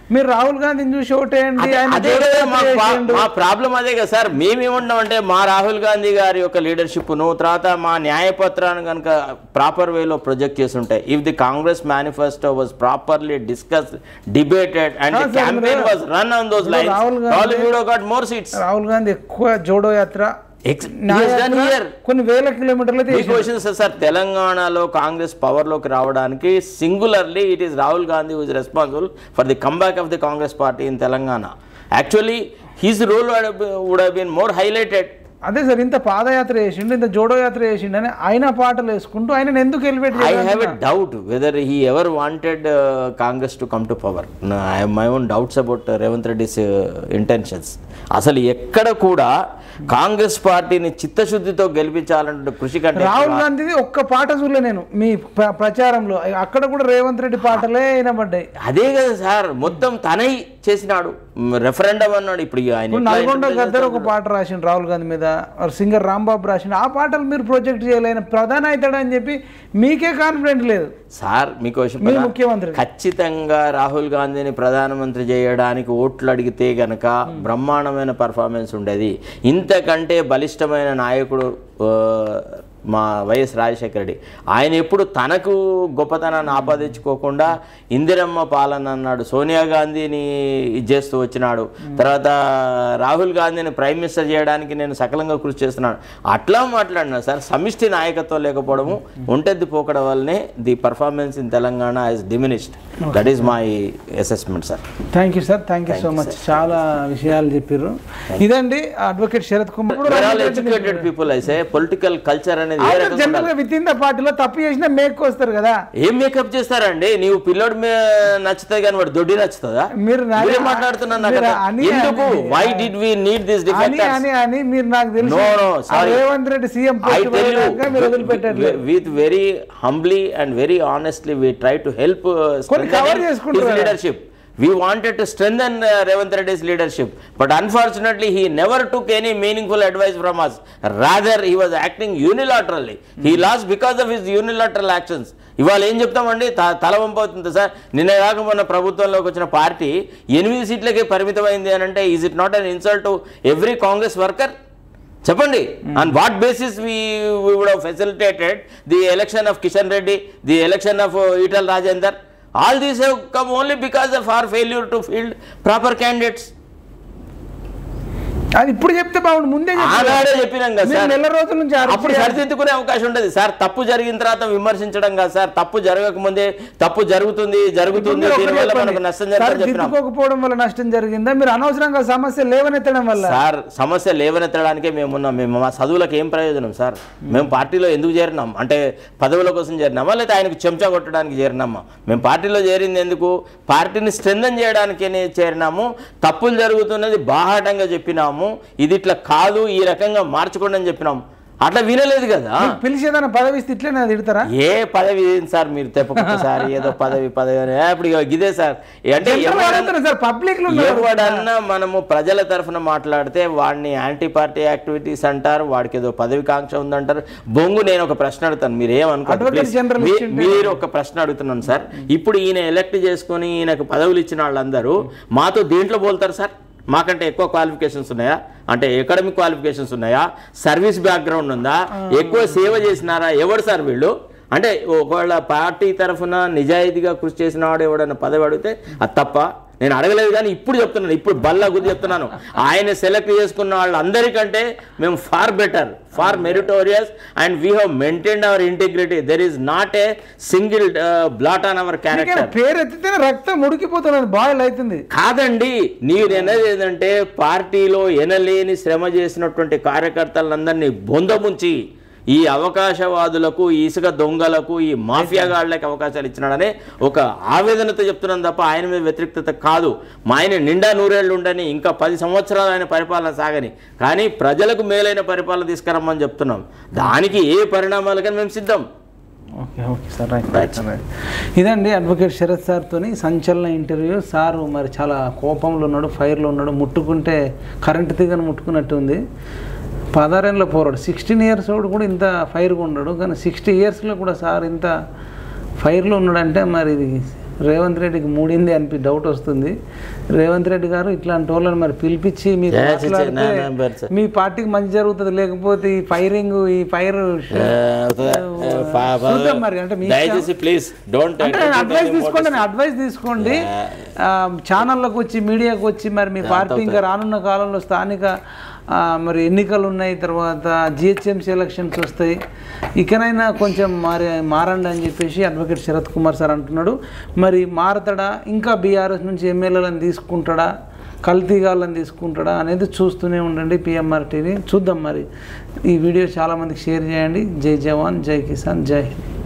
మీరు రాహుల్ గాంధీని చూసి ఓటేయండి అదే- ఆయన అదే కదా మా జోడయాత్ర పా- చేసిండు. మా ప్రాబ్లం అదే కదా సార్ మేమేమంటాం అంటే మా రాహుల్ గాంధీ గారి యొక్క లీడర్షిప్ను తర్వాత మా న్యాయపత్రాన్ని కనుక ప్రాపర్ వేలో ప్రొజెక్ట్ చేస్తుంటే if the Congress manifesto was properly discuss debated and కాదు సార్, క్యాంపెయిన్ మీరు- వాజ్ రన్ ఆన్ దోస్ ఇప్పుడు లైన్స్ రాహుల్ గాంధీ- ఆల్ వీడో got more seats Rahul Gandhi ఎక్కువ జోడో యాత్ర నా డన్ యాత్ర హియర్ కొన్ని వేల కిలోమీటర్లు మీ క్వశ్చన్ సార్ తెలంగాణలో కాంగ్రెస్ పవర్ లోకి రావడానికి singularly it is Rahul Gandhi was responsible for the comeback of the Congress party in Telangana actually his role would have been more highlighted అదే సార్ ఇంత పాదయాత్ర చేసిండు ఇంత జోడో యాత్ర చేసిండు అని ఆయన పాటలు వేసుకుంటూ ఆయన ఎందుకు elevate I have a doubt whether he ever wanted Congress to come to power I my own doubts about Revanth Reddy's intentions అసలు ఎక్కడ కూడా కాంగ్రెస్ పార్టీని చిత్తశుద్ధితో గెలిపించాలంటే కృషి కంటే రాహుల్ గాంధీది ఒక్క పాట చూడలే నేను మీ ప్ర- ప్రచారంలో అక్కడ కూడా రేవంత్ రెడ్డి పాటలే వినబడ్డాయి అదే కదా సార్ మొత్తం తనై చేసినాడు రెఫరెండం అన్నాడు ఇప్పుడు ఆయన ఇప్పుడు ఎట్లా నల్గొండ interpret గద్దర్ ఒక పాట రాసిండు రాహుల్ గాంధీ మీద మరి సింగర్ రాంబాబు రాసిండు ఆ పాటలు మీరు ప్రొజెక్ట్ చేయలేని ప్రధాని అవుతాడని చెప్పి మీకే కాన్ఫిడెంట్ లేదు సార్ మీకు ఒక మీ చెప్పనా? ముఖ్యమంత్రి ఖచ్చితంగా రాహుల్ గాంధీని ప్రధానమంత్రి చేయడానికి ఓట్లు అడిగితే గనక బ్రహ్మాండమైన పర్ఫార్మెన్స్ ఉండేది ఇంతకంటే బలిష్టమైన నాయకుడు ఆ, మా వైఎస్ రాజశేఖర రెడ్డి ఆయన ఎప్పుడు తనకు గొప్పతనాన్ని ఆపాదించుకోకుండా ఇందిరమ్మ పాలన అన్నాడు సోనియా గాంధీని ఇది చేస్తూ వచ్చినాడు తర్వాత రాహుల్ గాంధీని ప్రైమ్ మినిస్టర్ చేయడానికి నేను సకలంగా కృషి చేస్తున్నాను అట్లా మాట్లాడినా సార్ సమిష్టి నాయకత్వం లేకపోవడము ఒంటెద్ది పోకడం వల్లనే the performance in Telangana is diminished that is my assessment sir thank you sir thank you so much చాలా విషయాలు చెప్పారు ఇదండి advocate Sarath Kumar educated people అయితే పొలిటికల్ కల్చర్ అనేది ఏ రకంగా జనరల్ గా విత్ ఇన్ ద పార్టీలో తప్పు చేసినా మేక్ వస్తారు కదా ఏం మేకప్ చేస్తారండి నీవు పిల్లోడు మే నచ్చుతుంది కానీ వాడు దొడ్డి నచ్చుతుందా మీరు నా- మీరే మాట్లాడుతున్నా నాకు మీరు అర్థం- అని- ఎందుకు అని- why did we need this అని డిఫెక్టర్స్ అని అని మీరు నాకు తెలుసు No, no, ఆ sorry. Revanth Reddy CM I tell you, మీరు వదిలిపెట్టట్లేదు with very humbly and very honestly, we try to help uh, కొన్ని cover strengthening his చేసుకుంటారు. leadership. We wanted to strengthen uh, Revanth Reddy's leadership, but unfortunately, he never took any meaningful advice from us. Rather, he was acting unilaterally. He lost because of his unilateral actions. ఇవాళ ఏం చెప్తామండి త- తల వంపవుతుంది sir నిన్న కాక మొన్న ప్రభుత్వంలోకి వచ్చిన పార్టీ ఎనిమిది సీట్లకే పరిమితమైంది అని అంటే is it not an insult to every Congress worker చెప్పండి on what basis we would have facilitated the election of Kishan Reddy the election of Etela Rajender all these have come only because of our failure to field proper candidates అది ఇప్పుడు చెప్తే బాగుండు ముందే చెప్పాలి. ఆనాడే చెప్పినాం కదా మీరు సార్ నెల రోజుల నుంచి అరెస్ట్ అప్పుడు చేయాలి. సరిదిద్దుకునే అవకాశం ఉండదు సార్ తప్పు జరిగిన తర్వాత విమర్శించడం కాదు సార్ తప్పు జరగక ముందే తప్పు జరుగుతుంది జరుగుతుంది మీరు ఒకటి దీనివల్ల చెప్పండి. మనకు నష్టం సార్, జరుగుతుంది చెప్పినాం దిద్దుకోకపోవడం వల్ల నష్టం జరిగిందా మీరు అనవసరంగా సమస్య లేవనెత్తడం వల్ల సార్ సమస్య లేవనెత్తడానికే మేము ఉన్నాం మేము మా చదువులకు ఏం ప్రయోజనం సార్ మేము పార్టీలో ఎందుకు చేరినాం అంటే పదవుల కోసం చేరినామా లేదా ఆయనకు చెంచా కొట్టడానికి చేరినామా మేము పార్టీలో చేరింది ఎందుకు పార్టీని స్ట్రెంథన్ చేయడానికి చేరినాము తప్పులు జరుగుతున్నది బాహాటంగా చెప్పినాము ఇది ఇట్లా కాదు ఈ రకంగా మార్చుకోండి అని చెప్పినాము అట్లా వినలేదు కదా పిలిచి ఏదైనా పదవి ఇస్తే ఇట్లే నాకు తిడతారా ఏ పదవి ఏంది సార్ మీరు తెప్పకొచ్చు సార్ ఏదో పదవి పదవి అని ఏ, ఇప్పుడు ఇగో ఇదే సార్ అంటే ఎవరన్నా- అడుగుతున్నా సార్ పబ్లిక్ లో ఉన్నారు. ఎవడన్నా మనము ప్రజల తరఫున మాట్లాడితే వాడిని యాంటీ పార్టీ యాక్టివిటీస్ అంటారు వాడికి ఏదో పదవి కాంక్ష ఉందంటారు బొంగు నేను ఒక ప్రశ్న అడుగుతాను మీరు ఏమనుకోండి Advocate general ఇచ్చిండే. మీరు ఒక ప్రశ్న అడుగుతున్నాను సార్ ఇప్పుడు ఈయన ఎలక్ట్ చేసుకొని ఈయనకు పదవులు ఇచ్చిన వాళ్ళందరూ మాతో దేంట్లో పోలుతారు సార్ మాకంటే ఎక్కువ క్వాలిఫికేషన్స్ ఉన్నాయా అంటే ఎకడమిక్ క్వాలిఫికేషన్స్ ఉన్నాయా సర్వీస్ బ్యాక్గ్రౌండ్ ఉందా ఎక్కువ సేవ చేసినారా ఎవరు సార్ వీళ్ళు అంటే ఒకవేళ పార్టీ తరఫున నిజాయితీగా కృషి చేసిన వాడు ఎవడన్నా పదవి అడిగితే అది తప్ప నేను అడగలేదు కానీ ఇప్పుడు చెప్తున్నాను ఇప్పుడు బల్లా గుర్తు చెప్తున్నాను ఆయన సెలెక్ట్ చేసుకున్న వాళ్ళందరికంటే మేము far better far meritorious and we have maintain our integrity there is not a single blot on our ఎందుకంటే క్యారెక్టర్ పేరు ఎత్తితేనే రక్తం ఉడికిపోతున్నది బాయిల్ అవుతుంది కాదండి మీరు ఎనది ఏంటంటే పార్టీలో ఎనలేని శ్రమ చేసినటువంటి కార్యకర్తలందరినీ బొందముంచి ఈ అవకాశవాదులకు ఈ ఇసుక దొంగలకు ఈ మాఫియాగాళ్ళకి అవకాశాలు ఇచ్చినాడనే ఒక ఆవేదనతో చెప్తున్నాను తప్ప ఆయన మీద వ్యతిరేకత కాదు మా ఆయన నిండా నూరేళ్ళు ఉండని ఇంకా పది సంవత్సరాలు ఆయన పరిపాలన సాగని కానీ ప్రజలకు మేలైన పరిపాలన తీసుకురమ్మని చెప్తున్నాం దానికి ఏ పరిణామాలకని మేము సిద్ధం okay okay sir right Right. Right ఇదండి అడ్వకేట్ శరత్ సార్తో సంచలన ఇంటర్వ్యూ సారు మరి చాలా కోపంలో ఉన్నాడు ఫైర్లో ఉన్నాడు ముట్టుకుంటే కరెంటు తీగను ముట్టుకున్నట్టు ఉంది పదారేళ్ళ పోరాడు సిక్స్టీన్ ఇయర్స్ వాడు కూడా ఇంత ఫైర్గా ఉన్నాడు కానీ సిక్స్టీ ఇయర్స్లో కూడా సార్ ఇంత ఫైర్లో ఉన్నాడంటే మరి ఇది రేవంత్ రెడ్డికి మూడింది అనిపి డౌట్ వస్తుంది రేవంత్ రెడ్డి గారు ఇట్లాంటి వాళ్ళని మరి పిలిపించి మీరు చే- చే- చే- మాట్లాడితే నా- నా బెర్త. మీ పార్టీకి మంచి జరుగుతుంది లేకపోతే ఈ ఫైరింగ్ ఈ ఫైర్ చూద్దాం మరి అంటే మీ దయచేసి ప్లీజ్ డోంట్ అంటే అడ్వైస్ తీసుకోండి అడ్వైస్ తీసుకోండి ఆ, ఛానళ్ళకు వచ్చి మీడియాకు వచ్చి మరి మీ పార్టీ ఇంకా రానున్న కాలంలో స్థానిక ఆ, మరి ఎన్నికలు ఉన్నాయి తర్వాత జిహెచ్ఎంసీ ఎలక్షన్స్ వస్తాయి ఇకనైనా కొంచెం మారే మారండి అని చెప్పేసి అడ్వకేట్ శరత్ కుమార్ సార్ అంటున్నాడు మరి మారతాడా ఇంకా బీఆర్ఎస్ నుంచి ఎమ్మెల్యేలను తీసుకుంటాడా కల్తీగాళ్ళని తీసుకుంటాడా అనేది చూస్తూనే ఉండండి పిఎంఆర్ టీవీ చూద్దాం మరి ఈ వీడియో చాలామందికి షేర్ చేయండి జై జవాన్ జై కిసాన్ జై హింద్